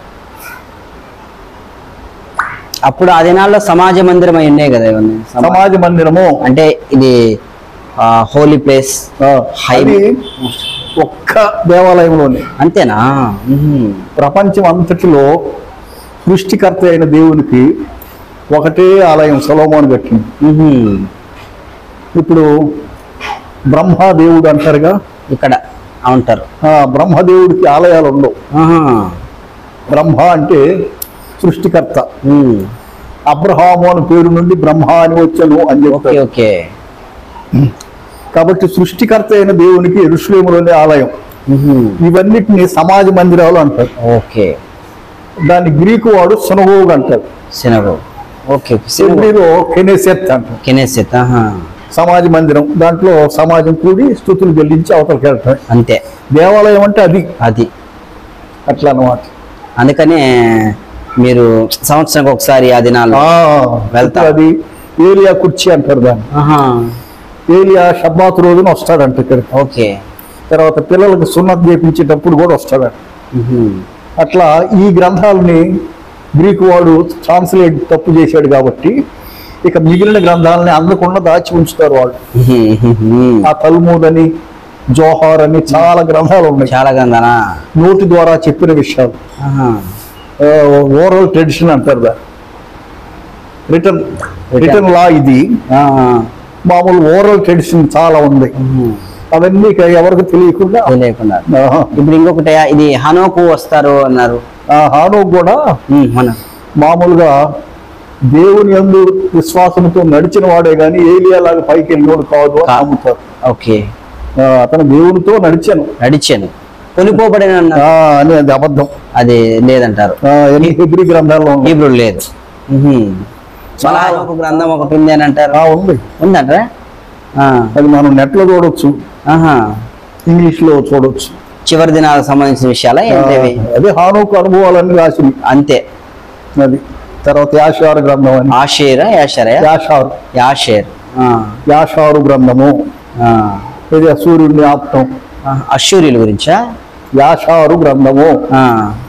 అప్పుడు ఆ దినాల్లో సమాజ మందిరం అయి ఉన్నాయి కదా ఇవన్నీ సమా- సమాజ మందిరము అంటే ఇది హోలీ ప్లేస్ ఆ, హై- అది ఒక్క దేవాలయంలోనే అంతేనా ఉహుం. ప్రపంచం అంతటిలో సృష్టికర్త అయిన దేవునికి ఒకటే ఆలయం సొలోమోన్ కట్టింది ఉహుం. ఇప్పుడు బ్రహ్మ దేవుడు అంటారుగా ఇక్కడ ఉంటారు ఆ బ్రహ్మదేవుడికి ఆలయాలు ఉండవు ఆహా. బ్రహ్మ అంటే సృష్టికర్త ఉమ్. అబ్రహాము అని పేరు నుండి బ్రహ్మ అని వచ్చాను అని ఓకే చెప్తారు ఓకే కాబట్టి సృష్టికర్త అయిన దేవునికి ఎరుశ్లేములోని ఆలయం ఉహుం. ఇవన్నిటిని సమాజ మందిరాలు అంటారు ఓకే దాన్ని గ్రీకు వాడు సునగోగు అంటారు సినగో ఓకే సినగో హిబ్రీలో కెనెసెత్ అంటారు కెనెసెత్ ఆహా. సమాజ మందిరం దాంట్లో సమాజం కూడి స్థుతులు చెల్లించి అవతలకి వెళ్తారు అంతే దేవాలయం అంటే అది అది అట్లా అన్నమాట అందుకనే మీరు సంవత్సరానికి ఒకసారి ఆ దినాల్లో ఆ, వెళ్తాం. అది ఏలియా కుర్చీ అంటారు దాన్ని ఆహా. ఏలియా షబ్బాత్ రోజున వస్తాడంట ఇక్కడ ఓకే తర్వాత పిల్లలకు సున్నత్ చేపించేటప్పుడు కూడా వస్తాడంట ఉహుం. అట్లా ఈ గ్రంథాలని గ్రీకు వాడు ట్రాన్స్లేట్ తప్పు చేశాడు కాబట్టి ఇక మిగిలిన గ్రంథాలని అందకుండా దాచి ఉంచుతారు వాళ్ళు ఉహుం. ఉహుం. ఆ తల్మూద్ అని జోహార్ అని చాలా గ్రంథాలు ఉన్నాయి చాలా గందనా నోటి ద్వారా చెప్పిన విషయాలు ఆహా. ఓరల్ ట్రెడిషన్ అంటారు దాన్ని రిటర్న్ రిటర్న్ లా ఇది ఆ. మామూలు ఓరల్ ట్రెడిషన్ చాలా ఉంది ఉహుం. అవన్నీ ఇక ఎవరికి తెలియకుండా తెలియకుండా ఆహా. ఇప్పుడు ఇంకొకటి ఇది హనోకు వస్తారు అన్నారు ఆ హాను కూడా ఉమ్, హనో మామూలుగా దేవుని యందు విశ్వాసంతో నడిచిన వాడే గాని ఏలియాలాగా పైకి వెళ్ళినోడు కాదు అని కా- నమ్ముతారు ఓకే ఆ, అతను దేవునితో నడిచాను నడిచాను కొనిపోబడిన అన్నారు ఆ, అని అది అబద్ధం అది లేదంటారు ఆ, ఎన్ని హెబ్రి గ్రంథాల్లో ఉంది. హీబ్రూ లేదు ఉహుం. మళ్ళా ఒక గ్రంథం ఒకటి ఉంది అని అంటారు ఆ, ఉంది ఉందంటారా ఆ. అది మనం నెట్ లో చూడొచ్చు ఆహా. ఇంగ్లీష్ లో చూడొచ్చు చివరి దినాలకు సంబంధించిన విషయాలా ఆ, ఏంటివి అదే హానుకు అనుభవాలన్నీ రాసింది అంతే అది తర్వాత యాషారు గ్రంథం అని ఆషేరా యాషరయా యాషారు యాషేర్ ఆ. యాషారు గ్రంథము ఆ. ఇది సూర్యుడిని ఆప్తం ఆ, అశ్షూరీల గురించా యాషారు గ్రంథము ఆ.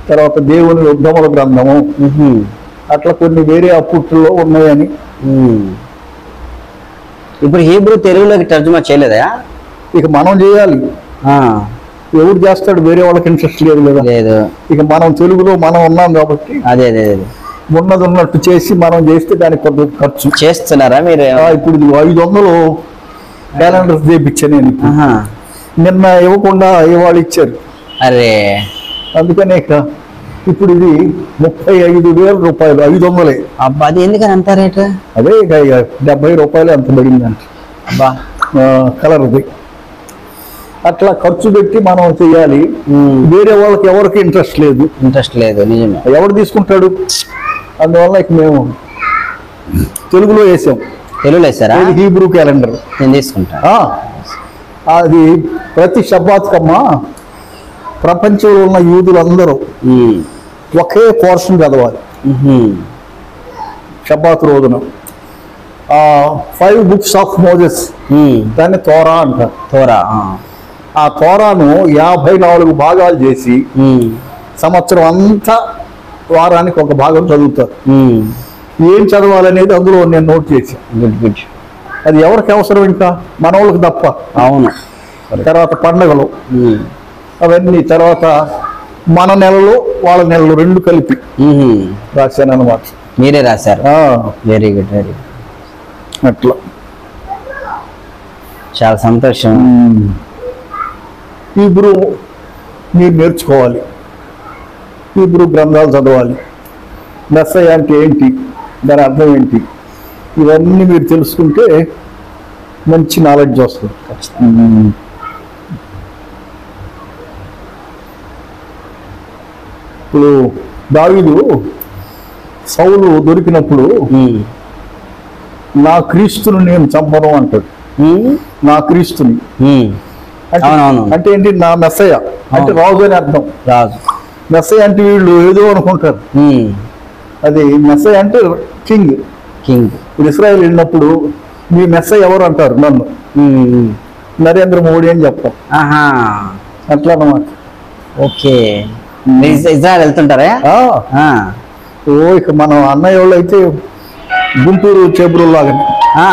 తర్వాత దేవుని యుద్ధముల గ్రంథము మ్హూ. అట్లా కొన్ని వేరే అప్పుట్లో ఉన్నాయని మ్. ఇప్పుడు హీబ్రూ తెలుగులోకి తర్జుమా చేయలేదా ఇక మనం చేయాలి ఆ, ఎవరు చేస్తాడు వేరే వాళ్ళకి ఇంట్రెస్ట్ లేదు కదా లేదు ఇక మనం తెలుగులో మనం ఉన్నాం కాబట్టి అదే అదే అదే ఉన్నది ఉన్నట్టు చేసి మనం చేస్తే దానికి కొంత ఖర్చు చేస్తున్నారా మీరు ఆ, ఇప్పుడు ఇది ఐదు వందలు క్యాలెండర్స్ చేయించాను నేను ఇప్పుడు. ఆహా. నిన్న ఇవ్వకుండా ఇవాళ ఇచ్చారు అరే అందుకనే ఇక ఇప్పుడు ఇది ముప్పై ఐదు వేల రూపాయలు ఐదు వందలే అబ్బా అది ఎందుకని అంత రేటు అదే ఇక ఇక డెబ్బై రూపాయలు ఎంత పడిందంట అబ్బా కలర్ది అట్లా ఖర్చు పెట్టి మనం చేయాలి మ్. వేరే వాళ్ళకి ఎవరికి ఇంట్రెస్ట్ లేదు ఇంట్రెస్ట్ లేదు నిజమే ఎవరు తీసుకుంటాడు అందువల్ల ఇక మేము తెలుగులో వేసాం తెలుగులో వేసారా ఇది హీబ్రూ క్యాలెండర్ నేను తీసుకుంటా ఆ, అది ప్రతి శబ్బాత్కమ్మ ప్రపంచంలో ఉన్న యూదులందరూ మ్. ఒకే పోర్షన్ చదవాలి మ్హూ. షబ్బాత్ రోజున ఫైవ్ బుక్స్ ఆఫ్ మోజెస్ మ్. దాన్ని తోరా అంటారు తోరా ఆ. ఆ తోరాను యాభై నాలుగు భాగాలు చేసి మ్. సంవత్సరం అంతా వారానికి ఒక భాగం చదువుతారు మ్. ఏం చదవాలనేది అందులో నేను నోట్ చేశాను గుడ్ గుడ్ అది ఎవరికి అవసరం ఇంకా మనవాళ్ళకి తప్ప అవును తర్వాత పండగలు మ్. అవన్నీ తర్వాత మన నెలలు వాళ్ళ నెలలు రెండు కలిపి మ్హూ. రాశాను అనమాట మీరే రాశారు వెరీ గుడ్ వెరీ గుడ్ అట్లా చాలా సంతోషం హీబ్రూ మీరు నేర్చుకోవాలి హీబ్రూ గ్రంథాలు చదవాలి మెస్సయ్య అంటే ఏంటి దాని అర్థం ఏంటి ఇవన్నీ మీరు తెలుసుకుంటే మంచి నాలెడ్జ్ వస్తుంది మ్మ్. ఇప్పుడు దావీదు సౌలు దొరికినప్పుడు మ్. నా క్రీస్తును నేను చంపను అంటాడు మ్. నా క్రీస్తుని మ్. అంటే- అవునవును. అంటే ఏంటి నా మెస్సయ్య అంటే అవును. రాజు అని అర్థం రాజు మెస్సయ్య అంటే వీళ్ళు ఏదో అనుకుంటారు మ్. అది మెస్సయ్య అంటే కింగ్ కింగ్ ఇప్పుడు ఇస్రాయల్ వెళ్ళినప్పుడు మీ మెస్సయ్య ఎవరు అంటారు నన్ను మ్. నరేంద్ర మోడీ అని చెప్తాం ఆహా అట్లా అన్నమాట ఓకే మీరు ఇజ్- ఇజ్రాయెల్ వెళ్తుంటారా ఆ, ఆ. ఓ ఇక మనం అన్నయ్య వాళ్ళు అయితే గుంటూరు చేబురు లాగా ఆ.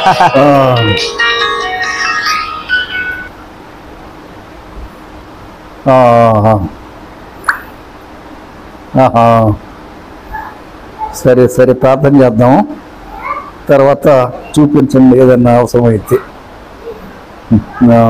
సరే సరే ప్రార్థన చేద్దాం తర్వాత చూపించండి ఏదన్నా అవసరమైతే ఆ,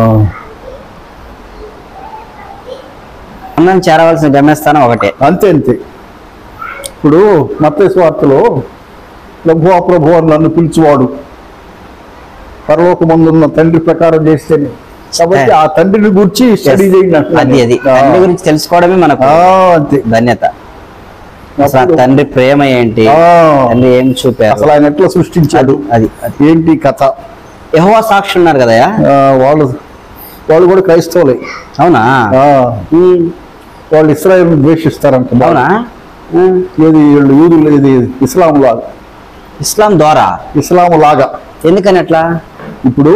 మనం చేరవలసిన గమ్యస్థానం ఒకటే అంతే అంతే ఇప్పుడు మత్తయి వార్తలో ప్రభు ప్రభు అని నన్ను పిలిచివాడు పరలోకమందున్న తండ్రి ప్రకారం చేస్తేనే కాబట్టి ఆ తండ్రిని గురించి స్టడీ చేయండి అంటున్నాను. అది అది ఆ, తండ్రి గురించి తెలుసుకోవడమే మనకు ఆ, అంతే ధన్యత అసలు ఆ అప్పుడు- తండ్రి ప్రేమ ఏంటి ఆ, తండ్రి ఏం చూపారు అసలు ఆయన ఎట్లా సృష్టించాడు అది అది ఏంటి కథ యెహోవా సాక్షి ఉన్నారు కదయా ఆ, వాళ్ళు వాళ్ళు కూడా క్రైస్తవులే అవునా ఆ, ఉమ్. వాళ్ళు ఇస్రాయల్ ద్వేషిస్తారంట అవునా ఉమ్. ఏది వీళ్ళు యూదులు ఇది ఇస్లాం లాగా ఇస్లాం ద్వారా ఇస్లాం లాగా ఎందుకని అట్లా ఇప్పుడు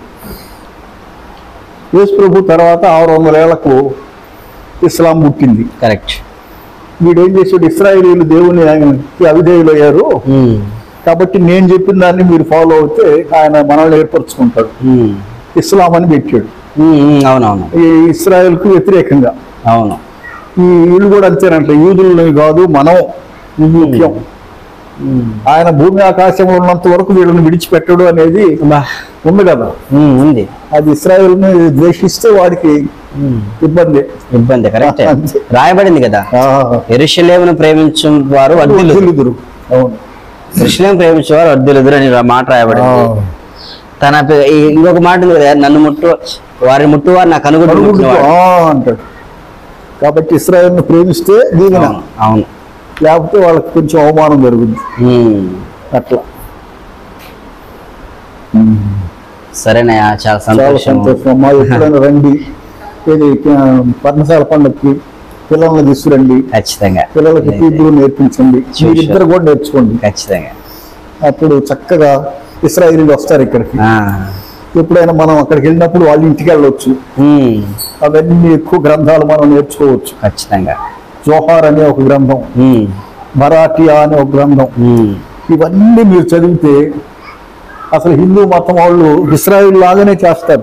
యేసు ప్రభు తర్వాత ఆరు వందల ఏళ్లకు ఇస్లాం పుట్టింది కరెక్ట్ వీడు ఏం చేసాడు ఇస్రాయేలీలు దేవుని ఆయనకి అవిధేయులు అయ్యారు కాబట్టి నేను చెప్పిన దాన్ని మీరు ఫాలో అవుతే ఆయన మనల్ని ఏర్పరచుకుంటాడు ఇస్లాం అని పెట్టాడు అవునవును ఈ ఇస్రాయేల్కు వ్యతిరేకంగా అవును ఈ వీళ్ళు కూడా అంతేనంట యూదులని కాదు మనం ముఖ్యం ఆయన భూమి ఆకాశంలో ఉన్నంత వరకు వీళ్ళని విడిచిపెట్టడు అనేది బా. ఉంది కదా ఉమ్, ఉంది అది ఇస్రాయేల్ని ద్వేషిస్తే వాడికి ఇబ్బంది ఇబ్బంది కరెక్ట్ అంతే. రాయబడింది కదా ఆ, ఎరుషలేమును ప్రేమించు వారు వర్ధిల్లుదురు వదిలిదురు. అవును ఎరుషలేం ప్రేమించే వారు వర్ధిల్లుదురు అని మాట ఆ, రాయబడింది తన పే- ఈ- ఇంకొక మాట ఉంది కదా నన్ను ముట్టు వారి ముట్టు వారు నాకు అడుగుడుతూ, కనుగొంటున్నాడు ఆ అంటాడు కాబట్టి ఇస్రాయేల్ని ప్రేమిస్తే దీవెన అవును అవును లేకపోతే వాళ్ళకి కొంచెం అవమానం జరుగుతుంది ఉమ్. అట్లా సరేనయ్యా చాలా చాలా సంతోషం సంతోషం అమ్మా ఎప్పుడైనా రండి ఇది ఆ, పర్ణశాల పండుగకి పిల్లల్ని తీసుకురండి ఖచ్చితంగా పిల్లలకి హీబ్రూ నేర్పించండి Sure, మీరిద్దరు కూడా నేర్చుకోండి ఖచ్చితంగా అప్పుడు చక్కగా ఇస్రాయిలీలు వస్తారు ఇక్కడికి ఆ. ఎప్పుడైనా మనం అక్కడికి వెళ్ళినప్పుడు వాళ్ళ ఇంటికి వెళ్ళొచ్చు ఉమ్. అవన్నీ ఎక్కువ గ్రంథాలు మనం నేర్చుకోవచ్చు ఖచ్చితంగా జోహార్ అనే ఒక గ్రంథం ఉమ్, మరాఠియా అనే ఒక గ్రంథం ఉమ్. ఇవన్నీ మీరు చదివితే అసలు హిందూ మతం వాళ్ళు ఇస్రాయిల్ లాగానే చేస్తారు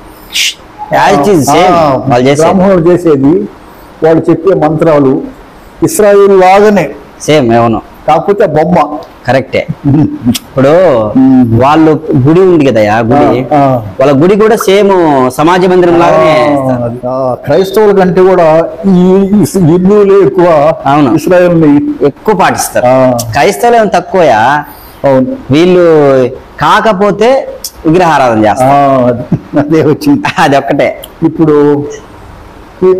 As it is same. ఆ, వాళ్ళు చేసేది బ్రాహ్మణుడు చేసేది వాళ్ళు చెప్పే మంత్రాలు ఇస్రాయిల్ లాగానే సేమ్ అవును కాకపోతే బొమ్మ కరెక్టే ఇప్పుడు వాళ్ళు గుడి ఉంది కదా గుడి ఆ, ఆ. వాళ్ళ గుడి కూడా సేమ్ సమాజ మందిరం లాగానే ఆ, క్రైస్తవుల కంటే కూడా ఈ ఈ హిందువులే ఎక్కువ అవును. ఇస్రాయల్ ఎక్కువ పాటిస్తారు ఆ. క్రైస్తవులు ఏమో తక్కువయా అవును వీళ్ళు కాకపోతే విగ్రహారాధన ఆ, చేస్తారు అదే వచ్చింది అది ఒక్కటే ఇప్పుడు ఈ,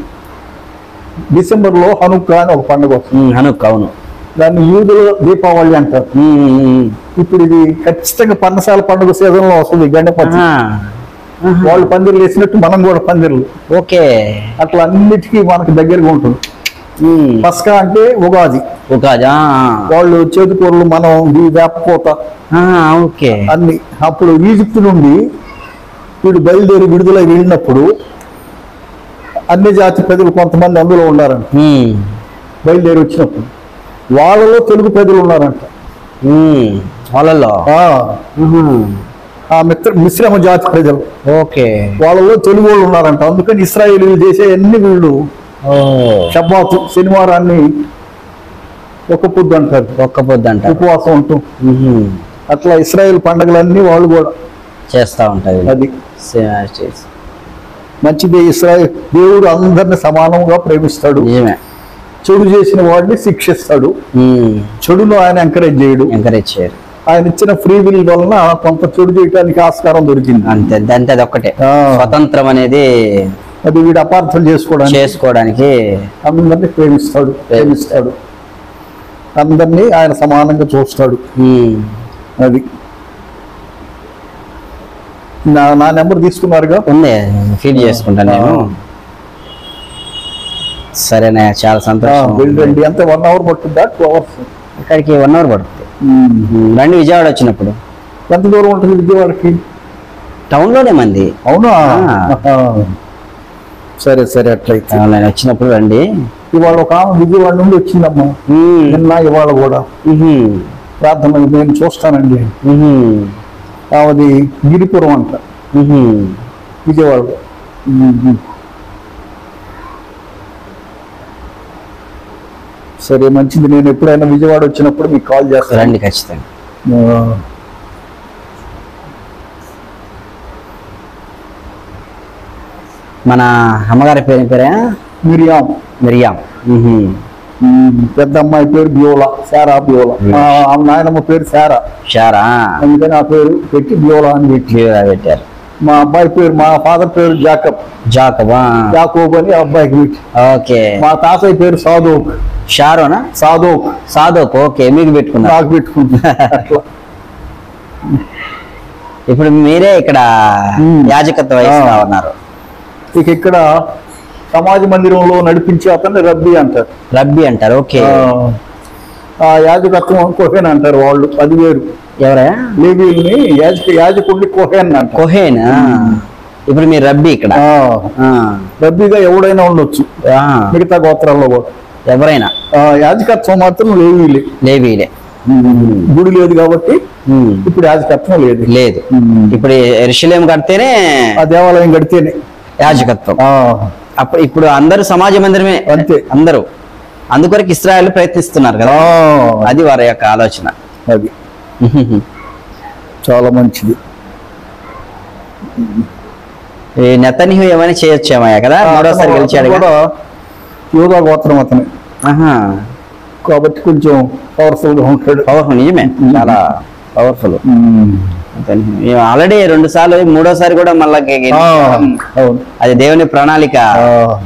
డిసెంబర్లో హనుక్కా అని ఒక పండుగ వస్తుంది ఉమ్, హనుక్ అవును దాన్ని యూదుల దీపావళి అంటారు ఉమ్, ఉమ్, ఉమ్. ఇప్పుడు ఇది ఖచ్చితంగా పన్నసాల పండుగ సీజన్ లో వస్తుంది గణపతి ఆహా. ఆహా. వాళ్ళు పందిర్లు వేసినట్టు మనం కూడా పందిర్లు ఓకే అట్లా అన్నిటికీ మనకు దగ్గరగా ఉంటుంది ఉమ్. పస్కా అంటే ఉగాది ఉగాది ఆ, వాళ్ళు చేతికూరలు మనం ఈ వేపపోత ఆ, ఓకే అన్ని అప్పుడు ఈజిప్ట్ నుండి వీడు బయలుదేరి విడుదలై వెళ్ళినప్పుడు అన్ని జాతి ప్రజలు కొంతమంది అందులో ఉన్నారంట ఉమ్, బయలుదేరి వచ్చినప్పుడు వాళ్ళలో తెలుగు ప్రజలు ఉన్నారంట ఉమ్. వాళ్ళల్లో ఆ, ఉహు. ఆ మిత్ర మిశ్రమ జాతి ప్రజలు ఓకే వాళ్ళలో తెలుగు వాళ్ళు ఉన్నారంట అందుకని ఇస్రాయేలీలు చేసే అన్ని వీళ్ళు ఓ షబ్బాతు శనివారాన్ని ఒక పొద్దు అంటారు ఒక్క పొద్దు అంటారు ఉపవాసం ఉంటూ ఉహు. అట్లా ఇస్రాయేల్ పండుగలన్నీ వాళ్ళు కూడా చేస్తా ఉంటాయి అది సే- చేసి. మంచిది ఇస్రాయేల్ దేవుడు అందరిని సమానంగా ప్రేమిస్తాడు నిజమే చెడు చేసిన వాడిని శిక్షిస్తాడు చెడును ఆయన ఎంకరేజ్ చేయడు ఎంకరేజ్ చేయరు ఆయన ఇచ్చిన ఫ్రీ విల్ వలన కొంత చెడు చేయడానికి ఆస్కారం దొరికింది అంతే అంతే అది ఒక్కటే ఆ. స్వతంత్రం అనేది అది వీడు అపార్థం చేసుకోవడానికి చేసుకోవడానికి అందరినీ ప్రేమిస్తాడు ప్రేమిస్తాడు అందరినీ ఆయన సమానంగా చూస్తాడు ఉమ్. అది నా నా నెంబర్ తీసుకున్నారుగా ఉంది ఫీడ్ చేసుకుంటాను నేను సరేనే చాలా సంతోషం వెళ్ళండి ఎంత వన్ అవర్ పట్టుద్దా టూ అవర్స్ ఇక్కడికి వన్ అవర్ పడుతుంది ఉమ్, రండి విజయవాడ వచ్చినప్పుడు ఎంత దూరం ఉంటుంది విజయవాడకి టౌన్ లోనే మంది అవునా ఆ. ఆహా. సరే సరే అట్లయితే టౌన్ లోనే వచ్చినప్పుడు రండి ఇవాళ ఒక ఆమె విజయవాడ నుండి వచ్చిందమ్మా ఉమ్, నిన్న ఇవాళ కూడా ఉహు, ప్రార్థన నేను చూస్తానండి ఉహు, ఆమెది గిరిపురం అంట ఉహు. విజయవాడలో ఉహు. సరే మంచిది నేను ఎప్పుడైనా విజయవాడ వచ్చినప్పుడు మీకు కాల్ చేస్తాను రండి ఖచ్చితంగా ఆ. మన అమ్మగారి పేరు ఏం పేరా మిరియాం మిరియాం ఉహు. ఉమ్, పెద్ద అమ్మాయి పేరు బ్యోలా సారా బ్యోలా Hmm. ఆ, ఆమె నాయనమ్మ పేరు సారా షారా అందుకని ఆ పేరు పెట్టి బ్యోలా అని పెట్టి క్లియర్గా పెట్టారు మా అబ్బాయి పేరు మా ఫాదర్ పేరు జాకబ్ జాకబా జాకోబ్ అని ఆ అబ్బాయికి పెట్టి ఓకే మా తాతయ్య పేరు సాధోక్ షారోనా సాధోక్ సాధోక్ ఓకే మీకు పెట్టుకున్నారు నాకు పెట్టుకుంటా అట్లా ఇప్పుడు మీరే ఇక్కడ ఉమ్. యాజకత్వం వహిస్తా ఆ. ఉన్నారు ఇక ఇక్కడ సమాజ మందిరంలో నడిపించే అతన్ని రబ్బీ అంటారు రబ్బీ అంటారు ఓకే ఆ, ఆ యాజకత్వం కోహెన్ అంటారు వాళ్ళు పదివేలు ఎవరా లేవీల్ని యాజక యాజకుడిని కోహెన్ అంటారు కోహేన్ ఇప్పుడు మీరు రబ్బీ ఇక్కడ ఆ, ఆ. రబ్బీగా ఎవడైనా ఉండొచ్చు ఆ. మిగతా గోత్రాల్లో కూడా ఎవరైనా ఆ, యాజకత్వం మాత్రం లేవీలే లేవీలే గుడి లేదు కాబట్టి ఉమ్. ఇప్పుడు యాజకత్వం లేదు లేదు ఇప్పుడు ఎరుషలేం కడితేనే ఆ దేవాలయం కడితేనే యాజకత్వం ఆ, అప్పుడు ఇప్పుడు అందరూ సమాజ మందిరమే అంతే. అందరూ అందుకొరకు ఇస్రాయల్ ప్రయత్నిస్తున్నారు కదా ఆ, అది వారి యొక్క ఆలోచన అది చాలా మంచిది ఈ నెతన్యు ఏమైనా చేయొచ్చేమయ్యా కదా మూడోసారి అతను గెలిచాడు కూడా యోగా గోత్రం అతనే ఆహా కాబట్టి కొంచెం పవర్ఫుల్ గా ఉంటాడు పవర్ఫుల్ నిజమే చాలా పవర్ఫుల్ ఆల్రెడీ రెండు సార్లు మూడోసారి కూడా మళ్ళా గె- ఆ, గెలిచాడు. అవును అది దేవుని ప్రణాళిక ఆ,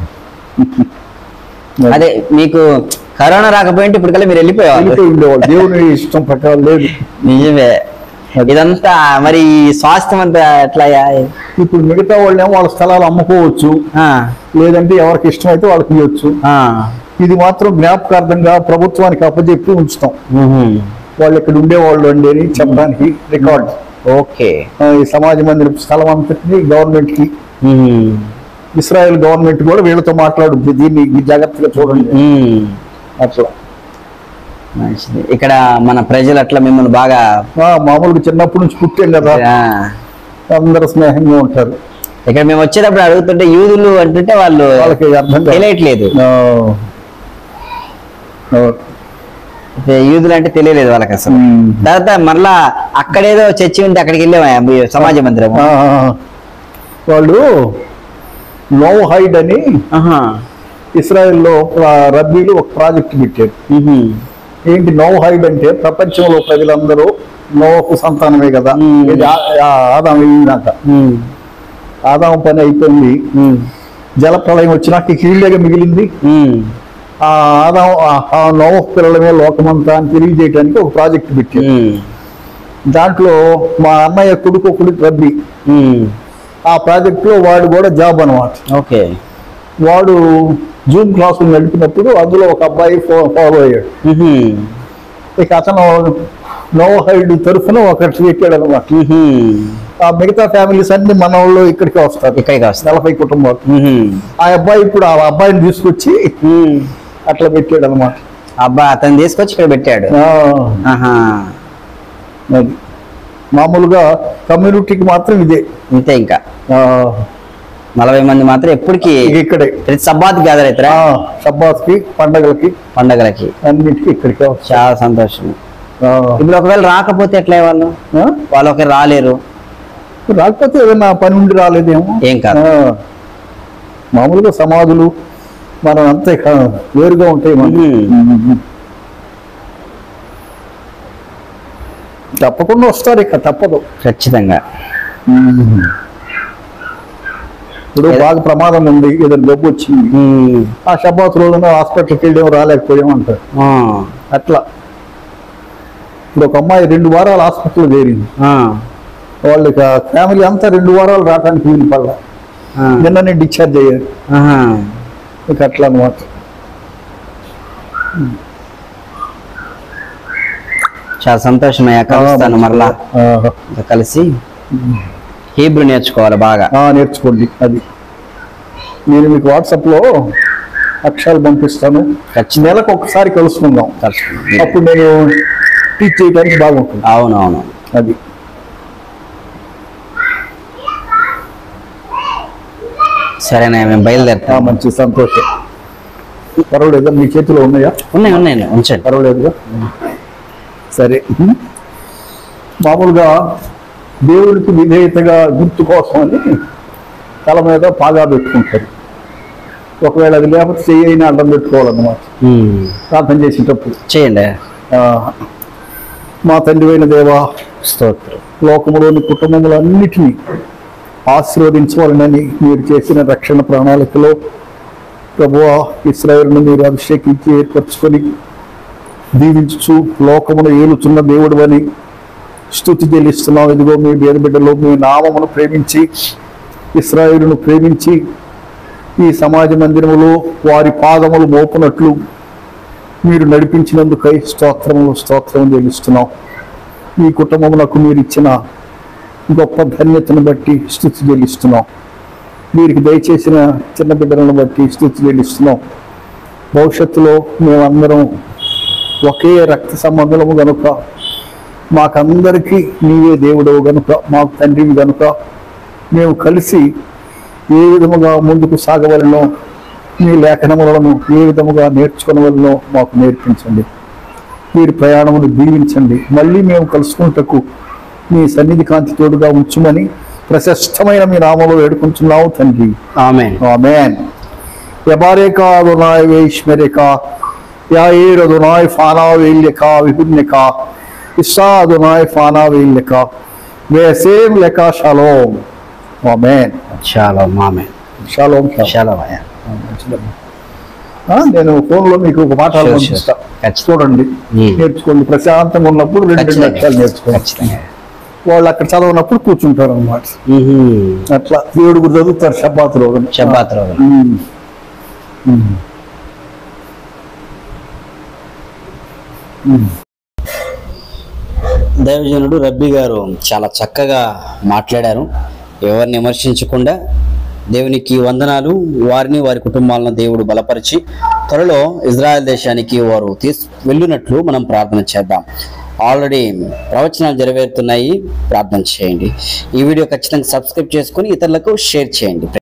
అదే మీకు కరోనా రాకపోయింటే ఇప్పటికల్లా మీరు వెళ్ళిపోయేవాళ్ళు వెళ్ళిపోయి ఉండేవాడు దేవుని ఇష్టం ప్రకారం లేదు నిజమే అది. ఇదంతా మరి ఈ స్వాస్థ్యం అంతా ఎట్లయ్యా ఇప్పుడు మిగతా వాళ్ళు ఏమో వాళ్ళ స్థలాలు అమ్ముకోవచ్చు ఆ, లేదంటే ఎవరికి ఇష్టమైతే వాళ్ళకి ఇవ్వచ్చు ఆ, ఇది మాత్రం జ్ఞాపకార్థంగా ప్రభుత్వానికి అప్పచెప్పి ఉంచుతాం మ్మ్. వాళ్ళు ఇక్కడ ఉండేవాళ్ళు అండి అని చెప్పడానికి రికార్డ్ ఓకే ఈ సమాజ మందిర స్థలం అంతటిని గవర్నమెంట్ కి మ్మ్. ఇస్రాయెల్ గవర్నమెంట్ కూడా వీళ్ళతో మాట్లాడుద్ది దీన్ని జాగ్రత్తగా చూడండి ఉమ్. అట్లా మంచిది ఇక్కడ మన ప్రజలు అట్లా మిమ్మల్ని బాగా ఆ, మామూలుగా చిన్నప్పటి నుంచి పుట్టాం కదా ఆ, అందరూ స్నేహంగా ఉంటారు ఇక్కడ మేము వచ్చేటప్పుడు అడుగుతుంటే యూదులు అంటుంటే వాళ్ళు వాళ్ళకి అర్థం కాదు. తెలియట్లేదు ఆ. ఆ. అయితే యూదులు అంటే తెలియలేదు వాళ్ళకి అసలు ఉమ్. తర్వాత మరలా అక్కడేదో చర్చి ఉంది అక్కడికి వెళ్ళామా మీ సమాజ మందిరం ఆ, వాళ్ళు నోవ్ హైడ్ అని ఆహా. ఇస్రాయెల్లో ప్ర- రబ్బీలు ఒక ప్రాజెక్ట్ పెట్టారు ఉహు. ఏంటి నోవ్ హైడ్ అంటే ప్రపంచంలో ప్రజలందరూ నోవకు సంతానమే కదా మ్మ్. ఇది ఆ- ఆ- ఆదాం వెళ్ళినాక ఉమ్. ఆదాం పని అయిపోయింది ఉమ్. జలప్రళయం వచ్చినాక ఈ కీళ్ళగా మిగిలింది ఉమ్. ఆ ఆదాం ఆ- ఆ నోవ పిల్లలమే లోకమంతా అని తెలియజేయడానికి ఒక ప్రాజెక్ట్ పెట్టారు ఉమ్. దాంట్లో మా అన్నయ్య కొడుకు ఒకడు రబ్బీ ఉమ్. ఆ ప్రాజెక్ట్ లో వాడు కూడా జాబ్ అనమాట ఓకే వాడు జూమ్ క్లాసులు నడిపినప్పుడు అందులో ఒక అబ్బాయి ఫో- ఫాలో అయ్యాడు ఉహు. ఇక అతను నో హైడ్ తరఫున ఒకటి పెట్టాడు అనమాట ఉహు. ఆ మిగతా ఫ్యామిలీస్ అన్ని మన వాళ్ళు ఇక్కడికి వస్తారు ఇక్కడికి వస్తారు నలభై కుటుంబాలు ఉహు. ఆ అబ్బాయి ఇప్పుడు ఆ అబ్బాయిని తీసుకొచ్చి ఉమ్. అట్లా పెట్టాడు అనమాట అబ్బా అతను తీసుకొచ్చి ఇక్కడ పెట్టాడు ఆహా అది మామూలుగా కమ్యూనిటీకి మాత్రం ఇదే అంతే ఇంకా ఆ, నలభై మంది మాత్రం ఎప్పటికి ఇక ఇక్కడే ప్రతి సబ్బాత్ గ్యాదర్ అవుతారా షబ్బాస్కి పండగలకి పండగలకి అన్నిటికీ ఇక్కడికే వస్తారు చాలా సంతోషం ఆ, ఇప్పుడు ఒకవేళ రాకపోతే ఎట్లా వాళ్ళు ఆ? వాళ్ళు ఒకరు రాలేరు రాకపోతే ఏదైనా పని ఉండి రాలేదేమో ఏం కాదు. ఆ, మామూలుగా సమాధులు మనం అంతే కా- వేరుగా ఉంటాయి మనకి. మ్మ్. తప్పకుండా వస్తారు ఇక తప్పదు ఖచ్చితంగా ఇప్పుడు బాగా ప్రమాదం ఉంది ఏదైనా జబ్బు వచ్చింది ఉమ్. ఆ షబాత్ రోజున హాస్పిటల్కి వెళ్ళాం రాలేకపోయాం అంటారు ఆ. అట్లా ఇప్పుడు ఒక అమ్మాయి రెండు వారాలు హాస్పిటల్ చేరింది ఆ. వాళ్ళకి ఫ్యామిలీ అంతా రెండు వారాలు రావడానికి వీలు పడల ఆ. నిన్ననే డిశ్చార్జ్ అయ్యారు ఆహా. ఇక అట్లా అనమాట చాలా సంతోషం అయ్యా కలుస్తాను మరలా ఆ, ఇంకా కలిసి హీబ్రూ నేర్చుకోవాలి బాగా ఆ, నేర్చుకోండి అది నేను మీకు వాట్సాప్లో అక్షరాలు పంపిస్తాను ఖచ్చితంగా నెలకు ఒకసారి కలుసుకుందాం కలుసుకుందాం. అప్పుడు నేను టీచ్ చేయడానికి బాగుంటుంది అవును అవును అది సరేనయ్యా మేము ఆ, బయలుదేరుతాం మంచి సంతోషం పర్వాలేదా మీ చేతిలో ఉన్నాయా ఉన్నాయి ఉన్నాయి ఉంచండి పర్వాలేదుగా సరే మామూలుగా దేవుడికి విధేయతగా గుర్తు కోసం అని తల మీద పాగా పెట్టుకుంటారు ఒకవేళ అది లేకపోతే చెయ్యి అడ్డం పెట్టుకోవాలన్నమాట ఉమ్. ప్రార్థన చేసేటప్పుడు చేయండి ఆ, మా తండ్రి అయిన దేవా స్తోత్రం లోకములోని కుటుంబములన్నిటినీ ఆశీర్వదించవాలనని మీరు చేసిన రక్షణ ప్రణాళికలో ప్రభువా ఇస్రాయేల్ను మీరు అభిషేకించి ఏర్పరచుకొని దీవించు లోకమును ఏలుతున్న దేవుడు అని స్థుతి చెల్లిస్తున్నాం ఇదిగో మీ పేద బిడ్డలో మీ నామమును ప్రేమించి ఇస్రాయేలును ప్రేమించి ఈ సమాజ మందిరములో వారి పాదములు మోపునట్లు మీరు నడిపించినందుకై స్తోత్రములు స్తోత్రం చెల్లిస్తున్నాం ఈ కుటుంబమునకు మీరు ఇచ్చిన గొప్ప ధన్యతను బట్టి స్థుతి చెల్లిస్తున్నాం వీరికి దయచేసిన చిన్న బిడ్డలను బట్టి స్థుతి చెల్లిస్తున్నాం భవిష్యత్తులో మేమందరం ఒకే రక్త సంబంధము గనుక మాకందరికీ నీవే దేవుడవు గనుక మాకు తండ్రివి గనుక మేము కలిసి ఏ విధముగా ముందుకు సాగవలనో మీ లేఖనములను ఏ విధముగా నేర్చుకునవలనో మాకు నేర్పించండి మీరు ప్రయాణమును దీవించండి మళ్ళీ మేము కలుసుకుంటకు మీ సన్నిధి కాంతి తోడుగా ఉంచుమని ప్రశస్తమైన మీ నామంలో వేడుకుంటున్నావు తండ్రి ఆమె ఆమెన్ యబారేకా అదునాయ్ వేష్మెరేకా యాయేర్ అదునాయ్ ఫానా వేల్యకా విభిన్నకా ఇస్సా అదునాయ్ ఫానా వేల్యకా వేసేం లెక షలోం ఆమెన్ చాలా ఆమె షలోం చాలా అయ్యా ఆ, నేను ఫోన్లో మీకు ఒక పాఠాలు Sure, sure. పంపిస్తా ఖచ్చితంగా. చూడండి Hmm. నేర్చుకోండి ప్రశాంతంగా ఉన్నప్పుడు రెండు రెండు ఖచ్చితంగా లక్షలు నేర్చుకోండి ఖచ్చితంగా వాళ్ళు అక్కడ చదవనప్పుడు కూర్చుంటారు అన్నమాట ఉహుం. అట్లా ఏడుగురు చదువుతారు షబ్బాత్ రోజు షబ్బాత్ రోజు దైవజనుడు రబ్బీ గారు చాలా చక్కగా మాట్లాడారు ఎవరిని విమర్శించకుండా దేవునికి వందనాలు వారిని వారి కుటుంబాలను దేవుడు బలపరిచి త్వరలో ఇజ్రాయెల్ దేశానికి వారు తీసు వెళ్ళినట్లు మనం ప్రార్థన చేద్దాం ఆల్రెడీ ప్రవచనాలు నెరవేరుతున్నాయి ప్రార్థన చేయండి ఈ వీడియో ఖచ్చితంగా సబ్స్క్రైబ్ చేసుకొని ఇతరులకు షేర్ చేయండి